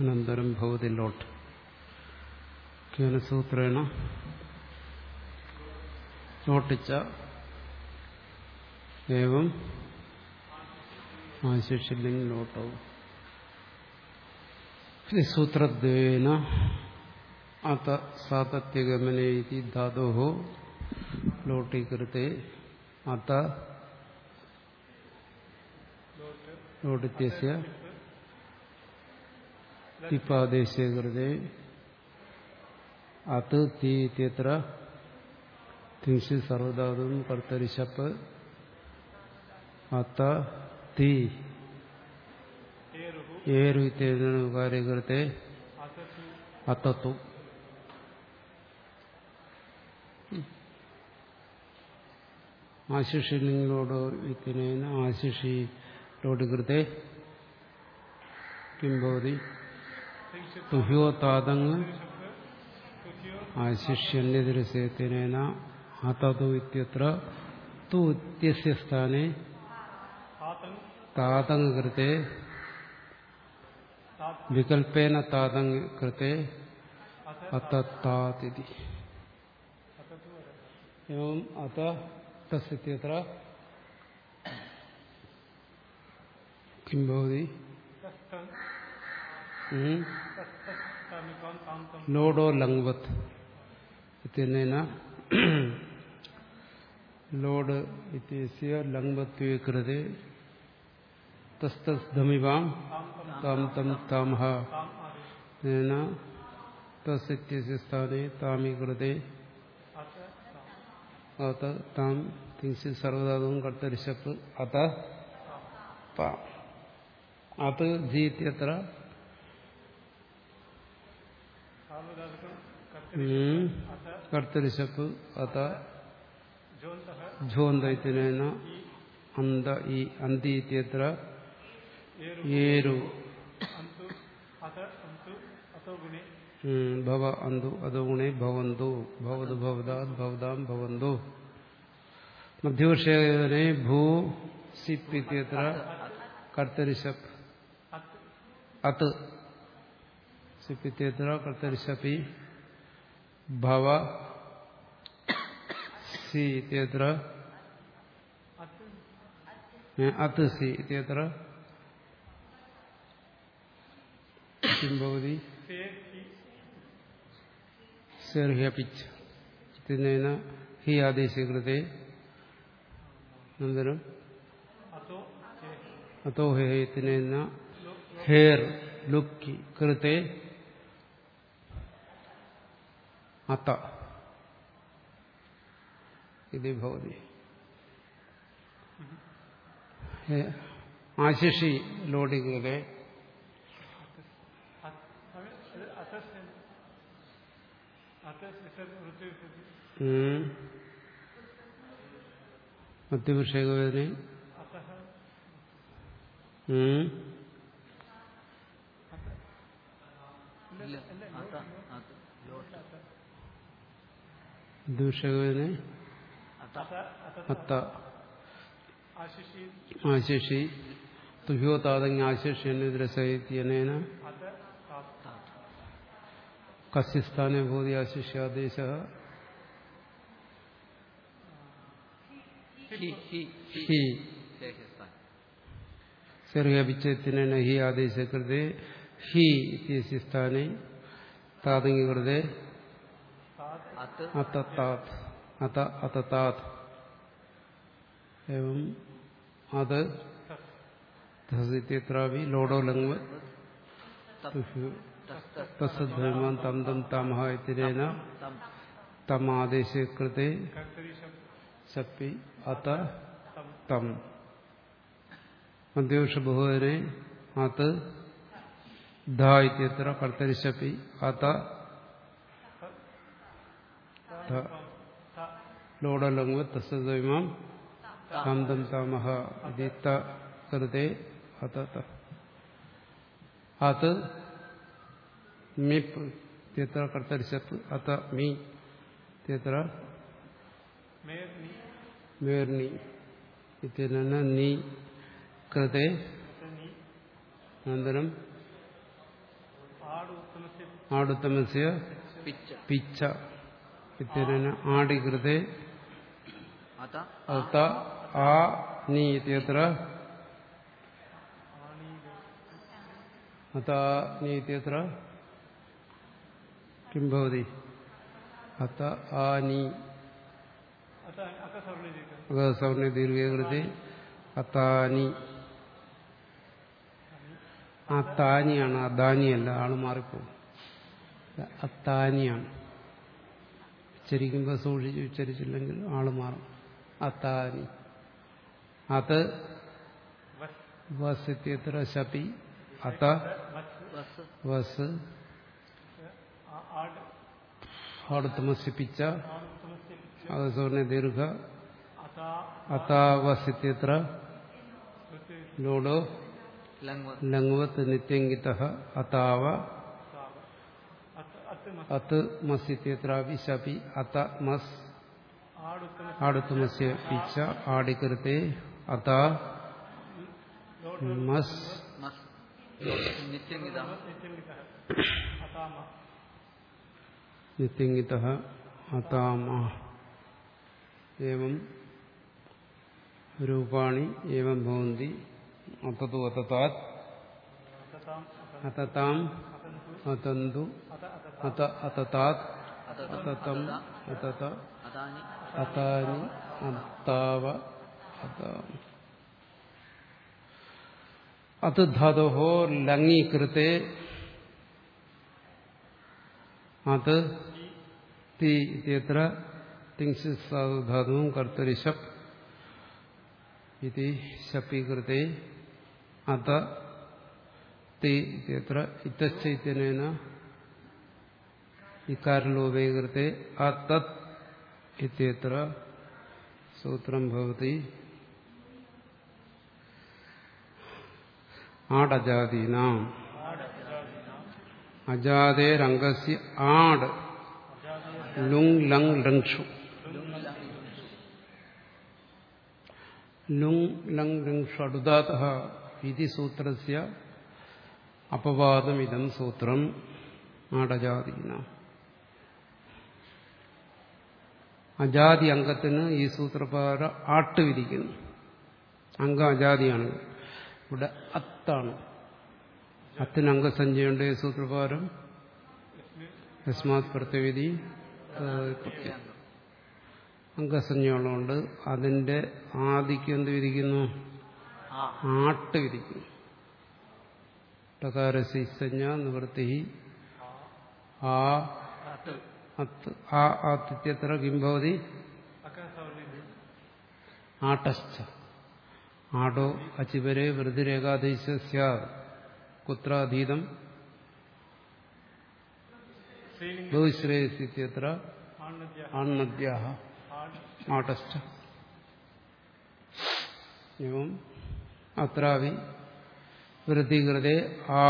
അനന്തരം ഭവതി ലോട്ട് കേന സൂത്രേണ ലോട്ടിച്ച ഏവം ആശിഷില്ലെങ്കിൽ ലോട്ടവും സൂത്രദ്വേന അത സാതത്യഗമനേ ഇതി ധാതോ ലോട്ടീകൃത്തെ അത ലോടിത്യസ്യ തിപ്പാദേശേ കൃതേ അത് തീ ഇത്യത്ര തിങ്ഷി സർവധാതും കർത്തരിശപ്പ് അത്ത തീ ഏരു ഇത്യേന കാര്യകൃത്തെ അത്തത്തു ആശിഷിലിംഗോടോ ഇത്തിനേന ആശിഷിലോട് കൃത്തെ കിം ഭവതി തുഹ്യോ താതങ് ആശിഷ്യന്യതിരസേത്തിനേന അതതു ഇത്യത്ര തു ഇത്യസ്യ സ്ഥാനെ താതങ് കൃത്തെ വികൽപ്പേന താതങ് കൃത്തെ അത്തത്താതിഥി एवं अतः तस्यत्र किं भवति लोडो लङ्वत् इत्यनेन लोड् इत्यस्य लङ्वत्वे कृते तस्तस्धमिवां तां तं तामः तेन तस्यस्य स्थाने तामि कृते അത താം തിങ്സി സർവധാതുവും കർത്തരിശപ്പ് അത അത് ജീത്യത്ര കർത്തരിശപ്പ് അത ഝോന്തൈത്തിനേന അന്ത ഈ അന്തി ഇത്യത്ര ഏരു ഭവ അന്തു അതോ ഗുണേ ഭവന്തു ഭവതു ഭവതാത് ഭവതാം ഭവന്തു മധ്യവിഷയനെ ഭൂ സിപ്പ് ഇത്യത്ര കർത്തരിശപ്പ് അത് സിപ്പ് ഇത്യത്ര കർത്തരിശപ്പി ഭവ സി ഇത്യത്ര അത് സി ഇത്യത്ര കിം ഭവതി സെർഹ്യപിച്ച് ഇത്തിനേന ഹി ആദേശീകൃതേ അനന്തരം അത്തോ ഹേത്തിനേന ഹേർ ലുക്കി കൃത്തെ അത്ത ഇത് ഭവതി ആശിഷി ലോഡി കൃതേ മധ്യവിഷയകവേദന മധ്യവിഷയകവേദന അത്ത ആശിഷി തുഹ്യോ താതങ് ആശിഷ്യനെതിരസഹിത്യനേന കസ്യസ്ഥാനെ ഭൂതി ആശിഷ്യാദേശ ഹി ചെറിയഭിച്ചത്തിനേന ഹി ആദേശകൃതേ ഹി ഇത്യസ്യ സ്ഥാനെ താതങ്ങി കൃതേ അത്തത്താത് അത അത്തത്താത് एवं അത് ഇത്യത്രാവി ലോഡോ ലങ് തസ്സദ്ഭൈമാൻ തം തം താമഹ ഇത്തിരേന തം ആദേശേ കൃതേ ശപ്പി അത തം മധ്യവൃഷ ബഹുവനെ അത് ധ ഇത്യത്ര കർത്തരിശപ്പി അത ലോഡലങ് തസ്സദ്വൈമാം താം തം താമഹ ഇതി കൃതേ അത അത് മിപ്പ് ഇത്യത്ര കർത്തരിശപ്പ് അത മീ ഇത്യത്ര മേർണി ഇത്യന നീ കൃതേ അനന്തരം ആടുത്തമസ്യ പിച്ച പിച്ച ഇത്യനേന ആടികൃതേ അത അത ആ നീ ഇത്യത്ര അത നീ ഇത്യത്ര കിം ഭവതി അത ആ നീ അകസവർണ ദീർഘകൃതി അതാനി അത്താനിയാണ് അദാനിയല്ല ആള് മാറിപ്പോകും അത്താനിയാണ് ഉച്ചരിക്കുമ്പോൾ സൂക്ഷിച്ച് ഉച്ചരിച്ചില്ലെങ്കിൽ ആള് മാറും അത്താനി അത് വസിത്യത്ര ശപി അത വസ് വസ് ആടുത്തമസിപ്പിച്ച അകസവർണ ദീർഘ അതാവസിത്യത്ര ലോഡോ ലങ്വ ലങ്വത് നിത്യങ്കിത അതാവ അത് മസിത്യത്രാപി ശപി അത മസ് ആടുത്തുമസ്യ പിച്ച ആടികൃത്തെ അത മസ് മസ് നിത്യംഗിത നിത്യങ്കിത അതാമ एवं रूपाणि एवं भवन्ति अततु अततात् अतताम् अतन्तु अत अततात् अततम् अतत അതാനി अतानि अताव अत अत धातोः लङीकृते अत् ति इत्यत्र तिंसित् साधुधातुं कर्तरि शप् इति शपीकृते अत ति इत्यत्र इतश्च इत्यनेन इकारलोभे कृते अतत् इत्यत्र सूत्रं भवति आडजादीनाम् अजादेरङ्गस्य आड् लुङ् लङ् लङ्क्षु लुङ् लङ् लङ्क्षु अडुदातः इति सूत्रस्य अपवादमिदं सूत्रम् ആടജാതീനാം അജാതി അംഗത്തിന് ഈ സൂത്രപ്രകാരം ആട്ട് വിധിക്കുന്നു അംഗം അജാതിയാണ് ഇവിടെ അത്താണ് അത്തിന് അംഗസഞ്ജയുണ്ട് ഈ സൂത്രപ്രകാരം യസ്മാത് പ്രത്യവിധി അംഗസഞ്ജയുള്ളതുകൊണ്ട് അതിന്റെ ആദിക്ക് എന്ത് വിധിക്കുന്നു ആ ആട്ട് വിധിക്കുന്നു ടകാരസഞ്ജ നിവൃത്തി ആ അത് അത്ത് ആ ആതിഥ്യത്ര കിം ഭവതി ആട്ടസ്ഥ ആടോ അചിപരെ വൃദ്ധിരേകാദേശ സ്യാത് കുത്ര അധീതം ബഹുശ്രേയസിത്യത്ര ആണ്ണദ്യ ആട്ടസ്ഥ एवं अत्रापि वृद्धिकृते आ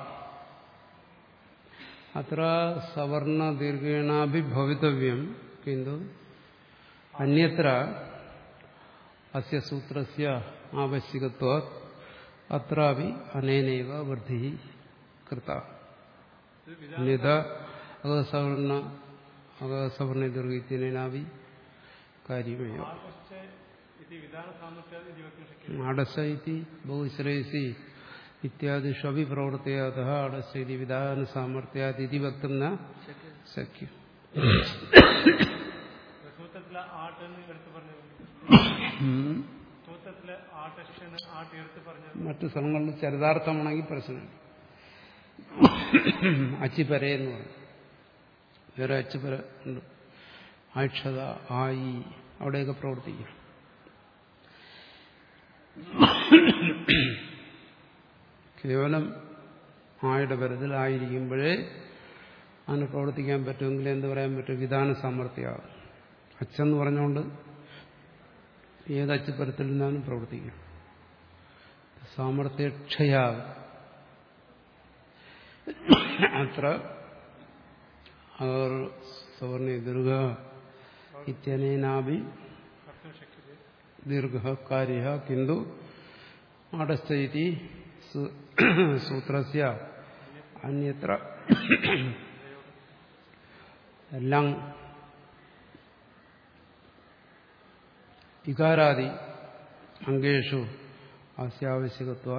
अत्र सवर्णदीर्घेणापि भवितव्यं किन्तु अन्यत्र अस्य सूत्रस्य आवश्यकत्वात् अत्रापि अनेनैव वृद्धिः कृता अन्यथा अगसवर्ण अगसवर्णदीर्घ इत्यनेनापि कार्यमेव आडस इति बहुश्रेयसि इत्यादिषु अपि प्रवर्तयातः आडस इति विधानसामर्थ्यात् इति वक्तुं न शक्यम् സൂത്രത്തിലെ ആട്ടെന്ന് എടുത്തു പറഞ്ഞത് സൂത്രത്തിലെ ആട്ടക്ഷന് ആട്ട് എടുത്തു പറഞ്ഞത് മറ്റു സ്ഥലങ്ങളിൽ ചരിതാർത്ഥമാണെങ്കിൽ പ്രശ്നമില്ല അച്ചിപ്പര എന്ന് പറയും വേറെ അച്ചിപ്പര ഉണ്ട് ആക്ഷത ആയി അവിടെയൊക്കെ പ്രവർത്തിക്കും കേവലം ആയുടെ പരത്തിൽ ആയിരിക്കുമ്പോഴേ അതിന് പ്രവർത്തിക്കാൻ പറ്റുമെങ്കിൽ എന്ത് പറയാൻ പറ്റും വിധാന സാമർഥ്യമാകും അച്ഛന്ന് പറഞ്ഞുകൊണ്ട് ഏത് അച്ചുപരത്തിൽ നിന്നാലും പ്രവർത്തിക്കും സാമർഥ്യക്ഷയാകും അത്ര അവർ സവർണ ദീർഘ ഇത്യനേനാപി കർത്തും ശക്തി ദീർഘ കാര്യ കിന്തു ആടസ്ഥ ഇതി സൂത്രസ്യ അന്യത്ര എല്ലാം ഇകാരാദി അംഗേഷു അസ്യാവശ്യകത്വ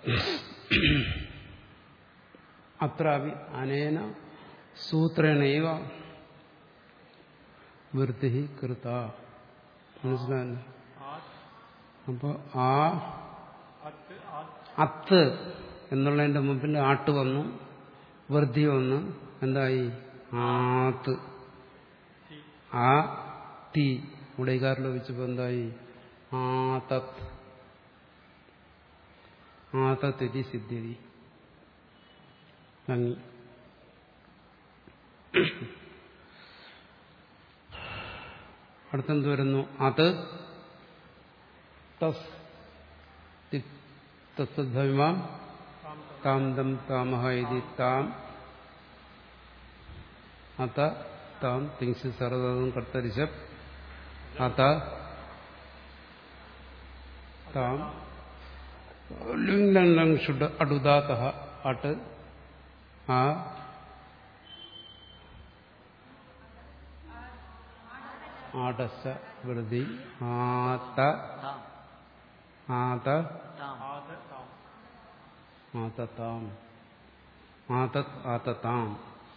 അത്രാപി അനേന സൂത്രേണൈവ വൃത്തി കൃത മനസ്സിലായല്ലോ ആത് അപ്പോൾ ആ അത്ത് ആത് അത്ത് എന്നുള്ളതിന്റെ മുമ്പിൽ ആട്ട് വന്നു വൃദ്ധി വന്നു എന്തായി ആത്ത് തി ആ തീ ഇവിടെ ഇകാറിൽ വെച്ചപ്പോൾ എന്തായി ആതത് ആതത്തിരി സിദ്ധ്യതി ഭംഗി അടുത്തെന്ത് വരുന്നു അത് തസ് തി- തസ്സദ്ഭവിമാം താം തം താം ദം താമഹ ഇതി താം അത താം തിങ്സി സർവതും കർത്തരിശപ് അത താം ലുങ് ലങ് ലങ് ഷുഡ് അടുദാത അട്ട് ആ ആടസ വൃതി ആത താം ആത താം ആത് താം ആതത്താം ആതത് ആതത്താം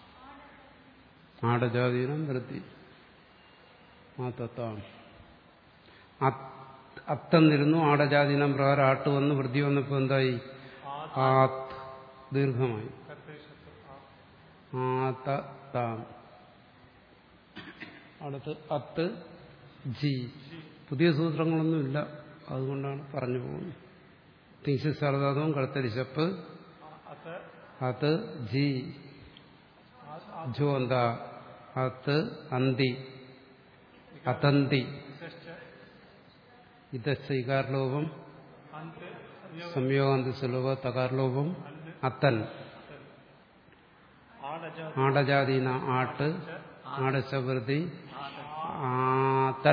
ആടജാതീനം വൃത്തി ആതത്താം അത്തെന്നിരുന്നു ആടജാതീനം പ്രകാരം ആട്ട് വന്ന് വൃത്തി വന്നപ്പോൾ എന്തായി ആത് ആത് ദീർഘമായി കർത്തരിശത്വം ആ ആതത്താം അടുത്ത് അത്ത് ജി പുതിയ സൂത്രങ്ങളൊന്നുമില്ല അതുകൊണ്ടാണ് പറഞ്ഞു പോകുന്നത് തീശ സർദാതവും കടുത്തരിശപ്പ് അത്ത് അത് ജി ആത് ആത് ജോ എന്താ അത് അന്തി അതന്തി ഇതശ്ച ഇതശ്ച ഇകാർലോപം അന്ത് സംയോഗ സംയോഗാന്തി സുലഭ തകാർലോപം അന്ത് അത്തൻ ആടജാതി ആടജാതീന ആട്ട് ആടശവൃതി ആതൻ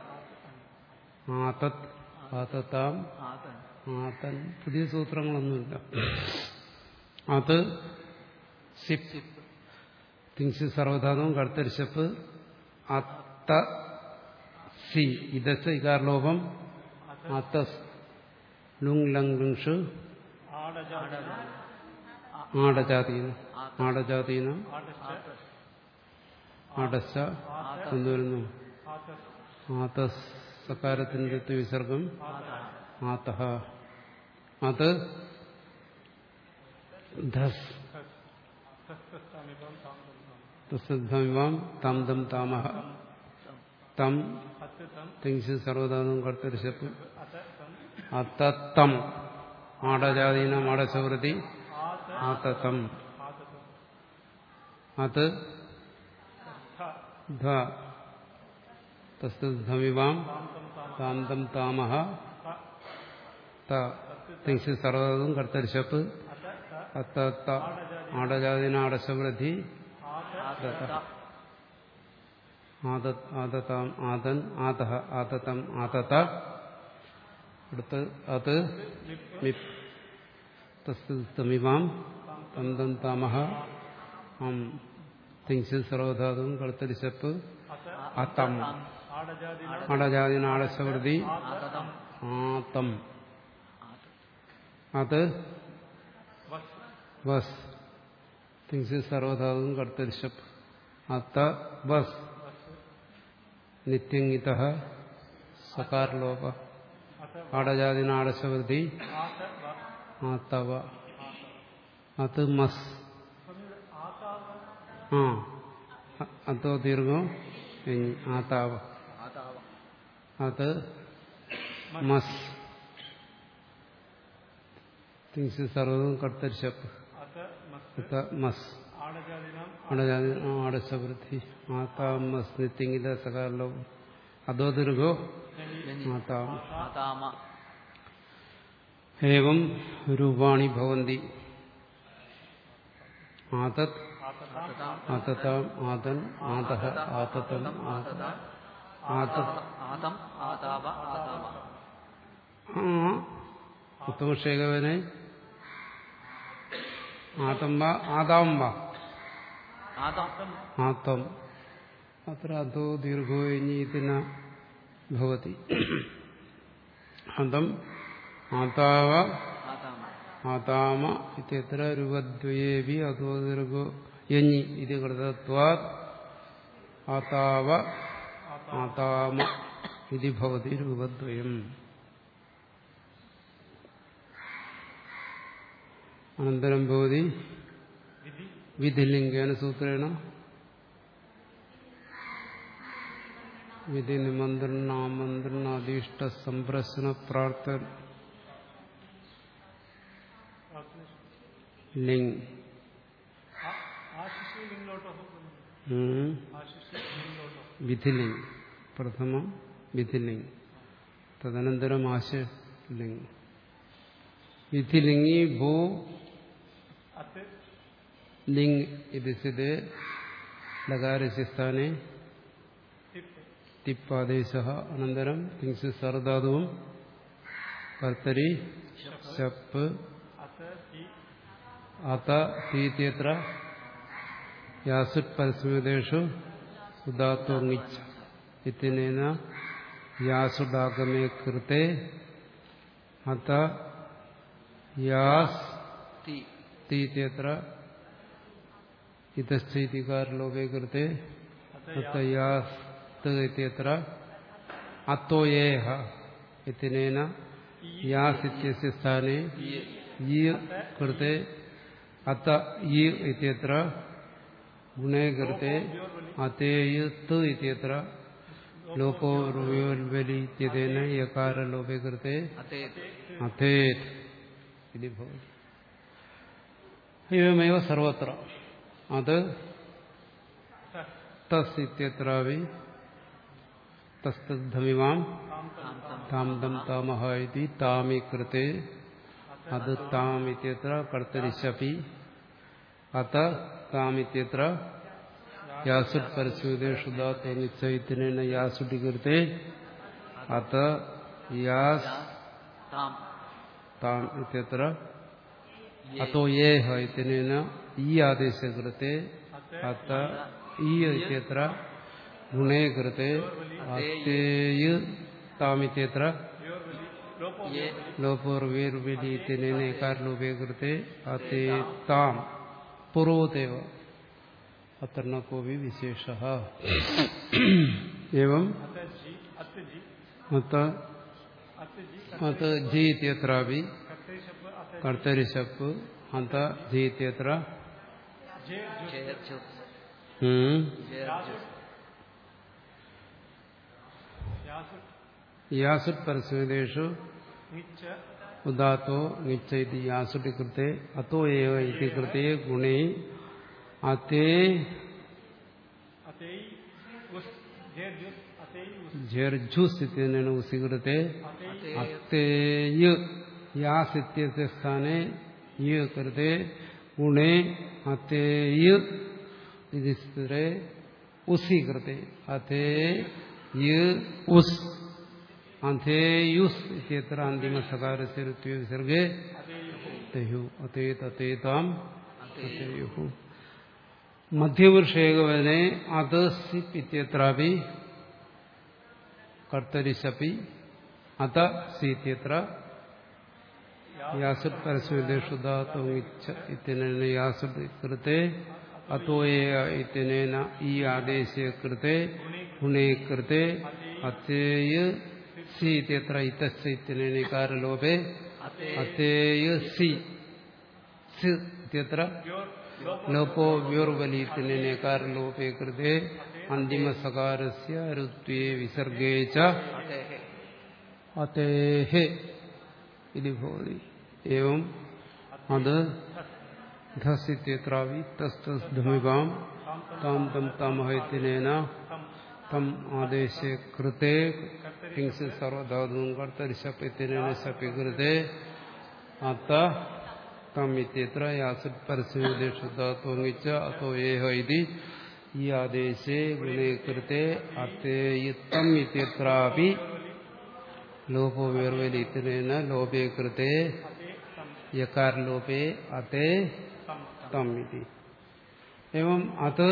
ആതത് ആതത്താം ആതൻ ആതൻ പുതിയ സൂത്രങ്ങളൊന്നുമില്ല അത് സിപ് തിങ്സി സർവധാതുവും കടുത്തരിശപ്പ് അത്ത സി ഇതസ് ഇകാർലോപം അത്തസ് ലുങ് ലങ് ലുങ്ഷ് ആടജാതി ആടജാതീനം ആടജാതീനം ആടശ്ച ആടശ എന്തുവരുന്നു ആതസ് ആതസ് സകാരത്തിന്റെ വിസർഗം ആത ആതഹ അത് ധസ് തസ്തസ്താമികം താം തം താം തസ്സദ്ഭവിമാം താം ദം താമഹ തം അത്ത് തം തിങ്സി സർവധാതും കർത്തരിശപ്പ് അത തം അത്തത്തം ആടജാതീനം ആടശവൃതി ആത ആതത്തം ആത തം അത് സ്ഥ ധ തസ്സദ്ഭവിമാം താം തം താം താം ദം താമഹ ത ത തിങ്സി സർവധാതും കർത്തരിശപ്പ് അത ത അത്തത്ത ആടജാതീന ആടശവൃദ്ധി ആത ആതത്ത ആദത് ആദതാം ആദൻ ആദഹ ആദതം ആദത അടുത്ത് അത് മിപ് തസ്തമിമാം തന്തം താമഹ ആം തിങ്സിൽ സർവധാതും കളുത്തരിശപ്പ് അത്തം ആടജാതി ആടജാതിന ആടശവൃതി ആതതം ആത്തം ആത അത് വസ് ബസ് തിങ്സിൽ സർവധാതും കളുത്തരിശപ്പ് അത്ത ബസ് നിത്യംഗിത സകാർലോപ അത ആടജാതിന ആടശവൃതി ആത വ ആത്തവ അത് മസ് ആ അ- അതോ ദീർഘം ഇനി ആത്താവ ആതാവ അത് മസ് തിങ്സ് സർവതും കർത്തരിശപ്പ് അത മസ് അത മസ് ആടജാതിനാം ആടജാതി ആടശവൃത്തി ആത്താ മസ് നിത്യംഗിത സകാരലോ അതോ ദീർഘോ ആത്താം ആതാമ ഏവം രൂപാണി ഭവന്തി ആതത് ആതതാം ആതതാം ആതൻ ആതഹ ആതതം ആത ആതത് ആതം ആതാവ ആതാവ ആ ഉത്തമക്ഷേകവനെ ആതം വാ ആദാം വാ ആദാം ആത്തം അത്ര അധോ ദീർഘോ ഇനി ന ഭവതി അതം ആതാവ ആദാമ ആതാമ ഇത്യത്ര രൂപദ്വയേവി അധോ ദീർഘോ യഞ്ഞി ഇത് കൃതത്വാ ആതാവ ആതാമ ഇതി ഭവതി രൂപദ്വയം അനന്തരം ഭവതി വിധി വിധിലിംഗേന സൂത്രേണ വിധി നിമന്ത്രണ ആമന്ത്രണ അധീഷ്ട സംപ്രശ്ന പ്രാർത്ഥന ലിംഗ് ആശിഷി ലിംഗോട്ടോ ഉം. ആശിഷി ലിംഗോട്ടോ വിധിലിംഗ് പ്രഥമം വിധിലിംഗ് തദനന്തരം ആശലിംഗ് വിധിലിംഗി ഭൂ അത്ത് ലിംഗ് ഇത് സിദ്ധ ലകാരസ്യ സ്ഥാനെ ടിപ്പ് തിപ്പാദേശ അനന്തരം തിങ്സ് സർദാതുവും കർത്തരി ശപ്പ് അത്ത് ഈ അത തീത്യത്ര യാസുത് പരസ്മൃതേഷു ഉദാത്തോങ്ങിച്ച ഇത്തിനേന യാസുഡാഗമേ കൃത്തെ അത യാസ് തി തീത്യത്ര ഇതസ്ഥിതികാരലോപേ കൃത്തെ അത യാസ് ഇത്യത്ര അത്തോയേഹ ഇത്തിനേന യാസ് ഇത്യസ്യ സ്ഥാനെ ഈ കൃത്തെ അത്ത ഈ ഇത്യത്ര ഗുണേ കൃത്തെ അതേയ് ത് ഇത്യത്ര ലോപോർവ്യോൽബലി ഇത്യതേന യകാരലോപേ കൃത്തെ അതേ അഥേത് ഇതി ഭവതി एवमेव സർവത്ര അത് തസ് ഇത്യത്രാവി തസ്തദ്ധമിമാം താം തം താമഹ ഇതി താമി കൃത്തെ അത് താം ഇത്യത്ര കർത്തരിശപി അത താം ഇത്യത്ര യാസുട് പരസ്യൂതേഷു ദാത്വനിശ്ചയിത്തിനേന യാസുടി കൃത്തെ അത യാസ് താം താം ഇത്യത്ര അतो ये ह इत्यनेन ई आदेशे कृते अत ई इत्यत्र गुणे कृते अतेय तामित्यत्र യേ लोपोर्वेर्विलि इत्यनेन एकारलोपे कृते अते ताम् पूर्वोदेव अत्र न कोऽपि विशेषः एवम् अत जी अत जी अत अत जी अत जि इत्यत्रापि कर्तरि शब्द अत कर्तरिशप् अत जि इत्यत्र जे जो ജയ ചു हम्म ജയ ചു यासु യാസുട് പരസ്മേഷു निच्च ഉദാത്തോ നിച്ച ഇത് യാസുടി കൃത്തെ അത്തോ ഏവ ഇതി കൃത്തെ ഗുണേ അതേ अतई उस जे जुस अतई उस ജർജുസ് ഇത്യനേന ഉസി കൃത്തെ अतई അത്തേയ് യാസ് ഇത്യസ്യ സ്ഥാനെ യ കൃത്തെ ഗുണേ അത്തേയ് ഇതി സ്ഥിരേ ഉസി കൃത്തെ അത്തേ യ ഉസ് അധേയുസ് ഇത്യത്ര അന്തിമ സകാരസ്യ ഋത്വ വിസർഗേ തേയു അതേത് അതേതാം അതേയുഹു മധ്യപുരുഷേകവനെ അത് സിപ് ഇത്യത്രാപി കർത്തരിശപി അത സീത്യത്ര യാസുട് പരസ്മേഷു ധാത്തോങ്ങിച്ച ഇത്യനേന യാസുട് കൃത്തെ അത്തോയ ഇത്യനേന ഈ ആദേശേ കൃത്തെ ഗുണേ കൃത്തെ അത്തേയ സി ഇത്യത്ര ഇതസ്യ ഇത്യനേന ഇകാരലോപേ അത്തേയ സി സി ഇത്യത്ര ലോപോ വ്യോർവലീത്തിനേകാരലോപേ കൃതേ അന്തിമസകാരസ്യ ഋത്വേ വിസർഗേ ച അതേ അതേഹേ ഇതി ഭവതി ഏവം അത് ധസിത്യത്രാവി തസ്തസ്ധമിവാം താം തം താമഹത്തിനേന തം ആദേശേ കൃതേ കിങ്സ് സർവധാതുവും കർത്തരി ശപ്പിത്തിനേന ശപ്പി കൃതേ അത്ത തം ഇത്യത്ര യാസുത് പരസ്യോദേശുദ്ധാത്വങ്ങിച്ച അത്തോ ഏഹ ഇതി ഈ ആദേശേ ഗുണേ കൃതേ അത്തേയിത്തം ഇത്യത്രാപി ലോപോ വേർവലിത്തിനേന ലോപേ കൃതേ യകാരലോപേ അതേ തം ഇതി एवं अत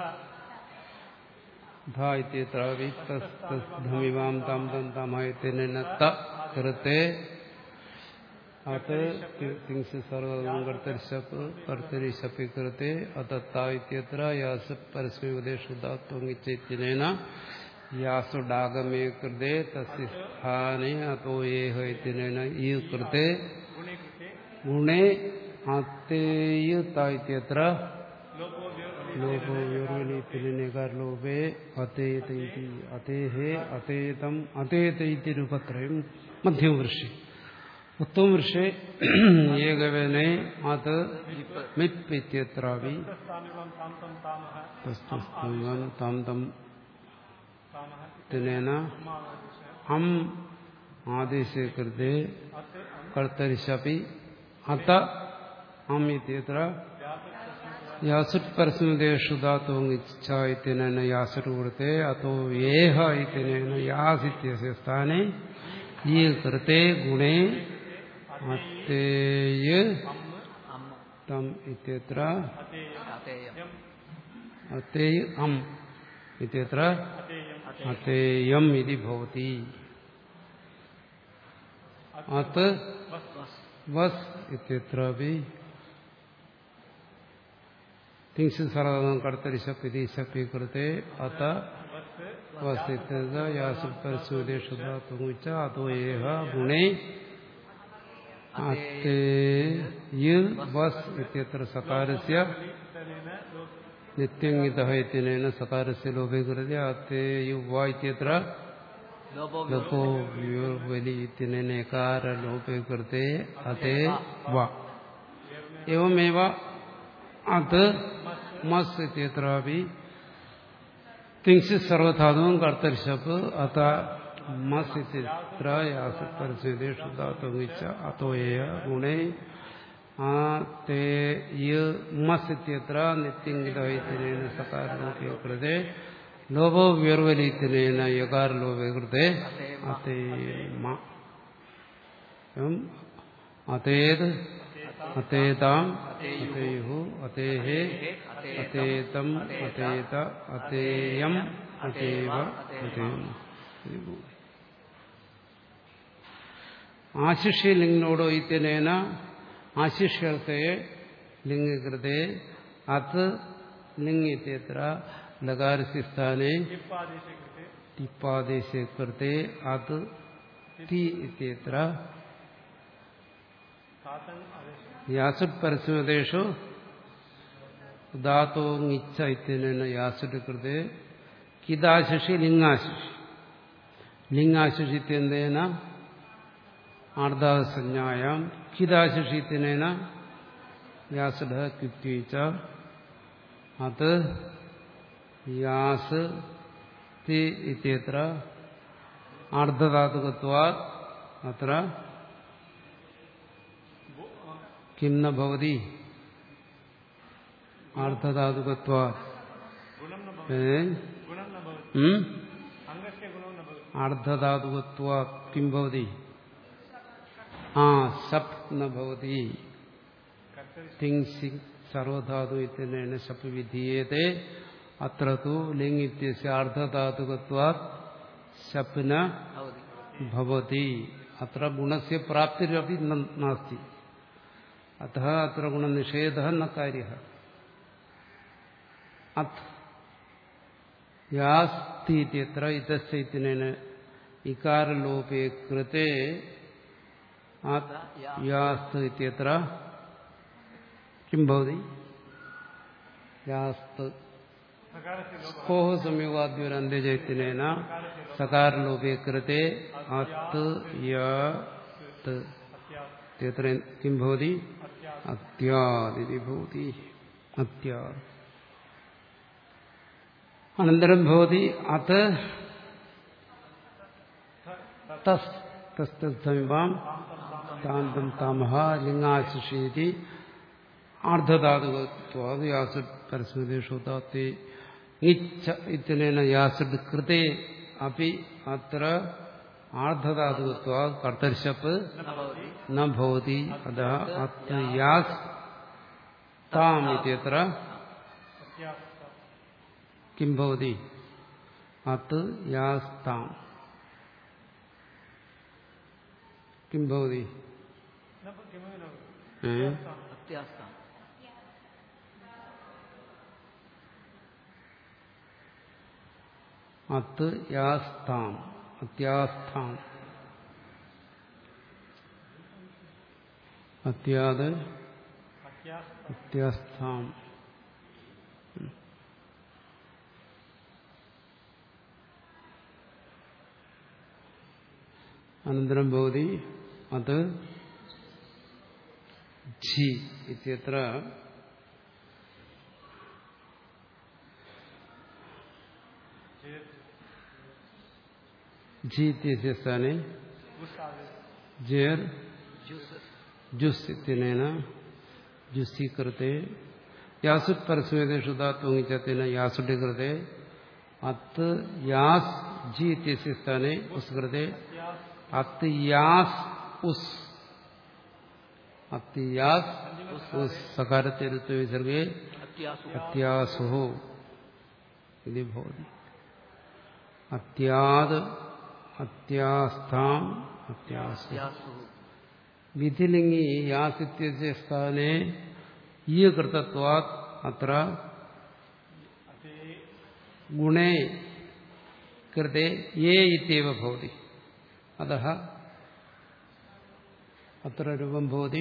धा इत्यत्रापि तस्तद्धमिवां तां तं तामायतेन त कृते अत तिंसि सर्वं कर्तरिशप् कर्तरिशपि कृते अतत्ता इत्यत्र यास परस्मैपदेशुदात्वङिचैत्यनेन यासु डागमे कृते तस्य स्थाने अतो एह इत्यनेन ई कृते गुणे कृते गुणे अतेयता इत्यत्र लोपो व्यो- लोपो व्योर्वलितिनेकारलोपे अतेत इति अतेः अतेतम अतेत इति रूपत्रयं मध्यमवृक्षे उत्तमवृक्षे एकवेने अत मिप् इत्यत्रापि स्थानिवं तां तं तामः तस्तुस्तं तां तं तामः तिनेन इमावादिश अम् आदेशे कृते अत अं कर्तरिशपि अत अम् इत्यत्र व्यापक यासुट् परस्मृतेषु धातोङ्गिच्छा इत्यनेन यासुट् कृते अतो येह इत्यनेन यास् इत्यस्य स्थाने ये कृते गुणे अतेय അമ്മ तम् इत्यत्र അതേയം अतेय अम् इत्यत्र अतेयम् अतेयम् इति भवति अत् वस् इत्यत्रापि तिंसि सर्वं कर्तरि शप् इति शपि कृते अत वस् इत्यत्र यासु परस्मृतेषु धातुमुच्च अतो एह गुणे अतेय वस् इत्यत्र सकारस्य नित्यङ्गितः इत्यनेन सकारस्य लोभे कृते अतेय वा इत्यत्र ലോപോ लको व्योर्बलि इत्यनेन एकारलोपे कृते अते वा एवमेव अत् मस् इत्यत्रापि तिंसित् सर्वधातुं कर्तरिशप् अत मस् इत्यत्र यासत्परिचयेषु धातुमिच्च अतो एय गुणे ते य मस् इत्यत्र नित्यङ्गितः इत्यनेन सकारलोपे कृते लोभो व्योर्वलीत्यनेन यकारलोपे कृते अतेम एवम् अतेत् अतेताम् अतेयुः अतेः अतेतम् अतेत अतेयम् अतेव अतेयम् ആശിഷ്യ ലിംഗിനോടോ ഇത്യനേന ആശിഷ്യർത്ഥയെ ലിംഗകൃതേ അത് ലിംഗ് ഇത്യത്ര ലകാരസ്യ സ്ഥാനെ टिप्पादेशे कृते ടിപ്പാദേശേ കൃത്തെ അത് തി ഇത്യത്ര तातङ् आदेशे യാസുട് പരസ്മതേഷു ഉദാത്തോങ്ങിച്ഛ ഇത്യനേന യാസുട് കൃത്തെ കിദാശിഷി ലിംഗാശിഷി ലിംഗാശിഷി ഇത്യന്തേന ആർദ്ധാസഞ്ജായാം കിദാശിഷി ഇത്യനേന യാസുഡ കിത്വീച്ച അത് യാസ് തി ഇത്യത്ര ആർദ്ധധാതുകത്വാ അത്ര കിം ന ഭവതി ആർദ്ധധാതുകത്വാ गुणं न ഏ? भवति गुणं न भवति ഉം? अङ्गस्य गुणो न भवति ആർദ്ധധാതുകത്വാ കിം ഭവതി ആ സപ് ന ഭവതി कर्तरि തിങ്സി സർവധാതു ഇത്യനേന ശപ് വിധീയത്തെ അത്ര തു ലിംഗ് ഇത്യസ്യ ആർദ്ധധാതുകത്വാ ശപ് ന ഭവതി ഭവതി അത്ര ഗുണസ്യ പ്രാപ്തിരപി ന- നാസ്തി അത അത്ര ഗുണനിഷേധ ന കാര്യ അത് യാസ്തി ഇത്യത്ര ഇതസ്യ ഇത്യനേന ഇകാരലോപേ കൃതേ അത് യാസ്ത് ഇത്യത്ര കിം ഭവതി യാസ്ത് सकारस्य लोपः कोः संयोगाद्योरन्त्यचैत्यनेन सकारलोपे कृते अत् यत् इत्यत्र किं भवति अत्यादिति भवति अत्यात् अनन्तरं भवति अत् तस् तस्तत्समीपां तान्तं तामः लिङ्गाशिषीति ആർദ്ധധാതുകത്വാത് യാസുഡ് പരസ്മൃതിഷു താത്തി ഇച്ഛ ഇത്യനേന യാസുഡ് കൃതേ അപ്പി അത്ര ആർദ്ധധാതുകത്വാ കർത്തരിശപ്പ് ന ഭവതി ന ഭവതി അത അത്ര യാസ് താം ഇത്യത്ര अत्यास्ता കിം ഭവതി അത് യാസ്താം കിം ഭവതി न किमपि न ഏ? अत्यास्ताम् അത് യാസ്താം അത്യാസ്ഥാം അത്യാത് अत्यास्ता അത്യാസ്ഥാം അനന്തരം ഭവതി അത് ഝി ഇത്യത്ര झी इत्यस्य स्थाने उस आदेश जेर् ज्यूस् जुस् इत्यनेन जुसि कृते यासुट् परस्मेदेषु धात्वङिचतेन यासुटि कृते अत् यास् झि इत्यस्य स्थाने उस् कृते अत् यास् उस् अत् यास् उस् सकारते ऋत्वे विसर्गे अत्यासु अत्यासुः इति भवति अत्याद् अत्यास्थाम् अत्यासुः अत्यासु വിധിലിംഗി യാസിത്യस्य സ്ഥാനെ ഈ കൃതത്വാത് അത്ര ഗുണേ കൃത്തെ യേ ഇത്യവ ഭവതി അതः അത്ര രൂപം ഭവതി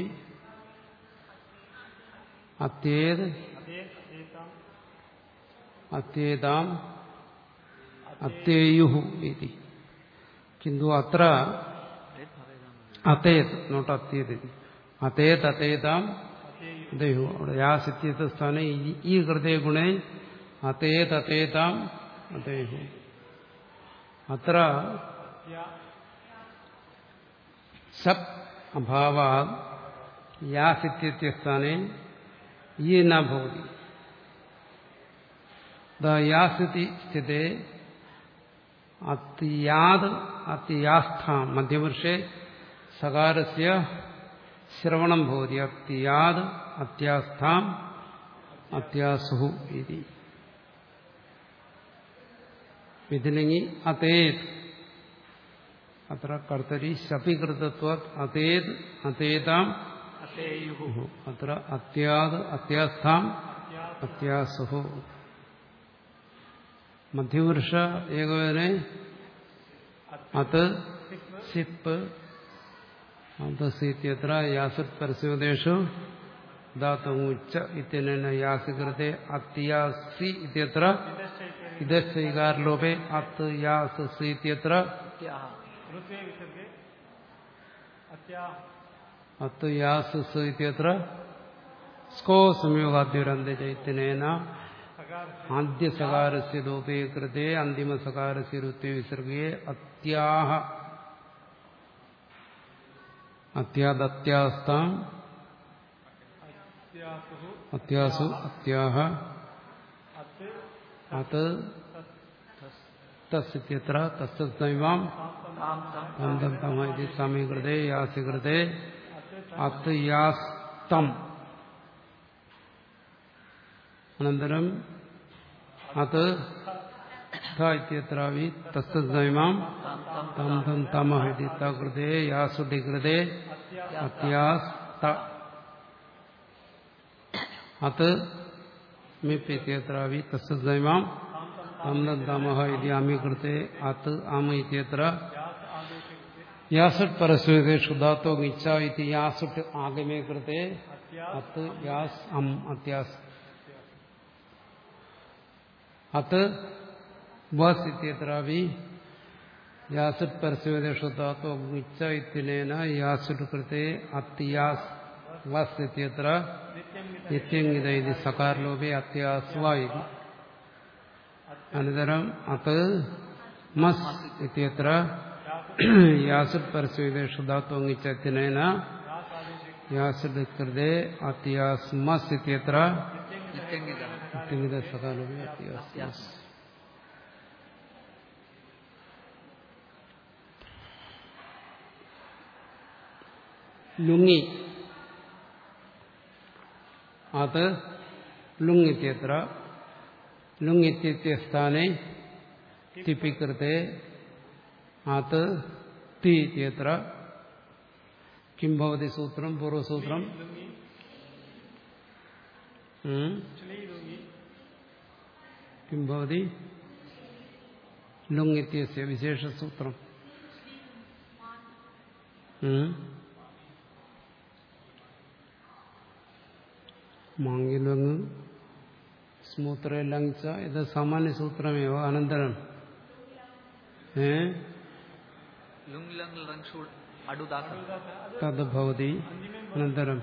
അത്യേത് अते एताम् അത്യേതാം അത്യേയു ഇതി കിന്തു അത്ര चेत् भवेदाम् അതേത് നോട്ട് അത്യേത് അതേത് അതേതാം അതേഹു അവിടെ യാസിത്യത്തെ സ്ഥാനെ ഈ- ഈ ഹൃദയ ഗുണേ അതേത് അതേതാം അതേഹു അത്ര സപ് അഭാവാ യാസിത്യത്തെ സ്ഥാനെ ഈ ന ഭവതി യാസിതി സ്ഥിതേ അത്യാത് അത്യാസ്ഥാം മധ്യപുരുഷേ സകാരസ്യ ശ്രവണം ഭവതി അത്യാത് അത്യാസ്ഥാം അത്യാസുഹു ഇതി വിധിലിംഗി അതേത് അത്ര കർത്തരി ശപികൃതത്വ അതേത് അതേതാം अतेयुः അത്ര അത്യാത് അത്യാസ്ഥാം അത്യാസുഹു മധ്യപുരുഷ ഏകവേദനെ അത് സിപ്പ് അന്തസിത്യത്ര യാസുത് പരസ്യോദേശു ധാതുച്ച ഇത്യനേന യാസികൃത്തെ അത്യാസി ഇത്യത്ര ഇതൈകാരലോപേ അത്ത് യാസ് സി ഇത്യത്ര अत्याः ऋत्वे विसर्गे अत्या അത്ത് യാസ് സി ഇത്യത്ര സ്കോ സംയോഗാദ്യുരന്ത ചൈത്യനേന सकार ആദ്യസകാരസ്യ ലോപേ കൃതേ അന്തിമസകാരസ്യ ഋത്വേ വിസർഗേ അത്യാഹ അത്യാദത്യാസ്താം अत्यासुः അത്യാസു അത്യാഹ अत् അത് തസ്യത്ര തസ്സൈവാം तां तं തന്തം തമ ഇതി സമീകൃതേ യാസി കൃതേ അത് യാസ്തം അനന്തരം അത് ഥ ഇത്യത്രാവി തസ്സൈവാം तां तं തം തം തമ ഇതി തകൃതേ യാസുടി കൃതേ അത്യാസ്ത അത് മിപ്യത്രാവി തസ്സൈവാം തം തം തമ ഇതി അമി കൃതേ അത് ആമ ഇത്യത്ര യാസുട്ട് പരസ്വേഷു ധാത്തോ ഇച്ഛ ഇതി യാസുട്ട് ആഗമേ കൃതേ അത് യാസ് അം അത്യാസ് അത് വസ് ഇത്യത്രാവി യാസുട്ട് പരസ്വേഷു ധാത്തോ ഇച്ഛ ഇത്യനേന യാസുട്ട് കൃതേ അത്യാസ് വസ് ഇത്യത്ര നിത്യംഗിത ഇത് സകാരലോപേ അത്യാസ്വ ഇതി അനന്തരം അത് മസ് ഇത്യത്ര യാസുട് പരസ്വേഷു ധാത്വങ്ങിച്ചത്തിനേന യാസുട് കൃതേ അത്യാസ്മസ് ഇത്യത്ര नित्यङ्गितः നിത്യംഗിത സകാരലോപേ അത്യാസ്മസ് ലുങ്ങി അത് ലുങ് ഇത്യത്ര ലുങ് ഇത്യസ്ഥാനെ തിപ്പിക്കൃത്തെ അത് തി ഇത്യത്ര കിം ഭവതി സൂത്രം പൂർവസൂത്രം ഉം? കിം ഭവതി ലുങ് ഇത്യസ്യ വിശേഷസൂത്രം ഉം? മാങ്ങിലങ്ങ് സ്മൂത്രേ ലംഘിച്ച ഇത് സാമാന്യ സൂത്രമേവ അനന്തരം ഏ ലുങ് ലങ് ലങ് ഷുൾ അടുദാസം തത് ഭവതി അനന്തരം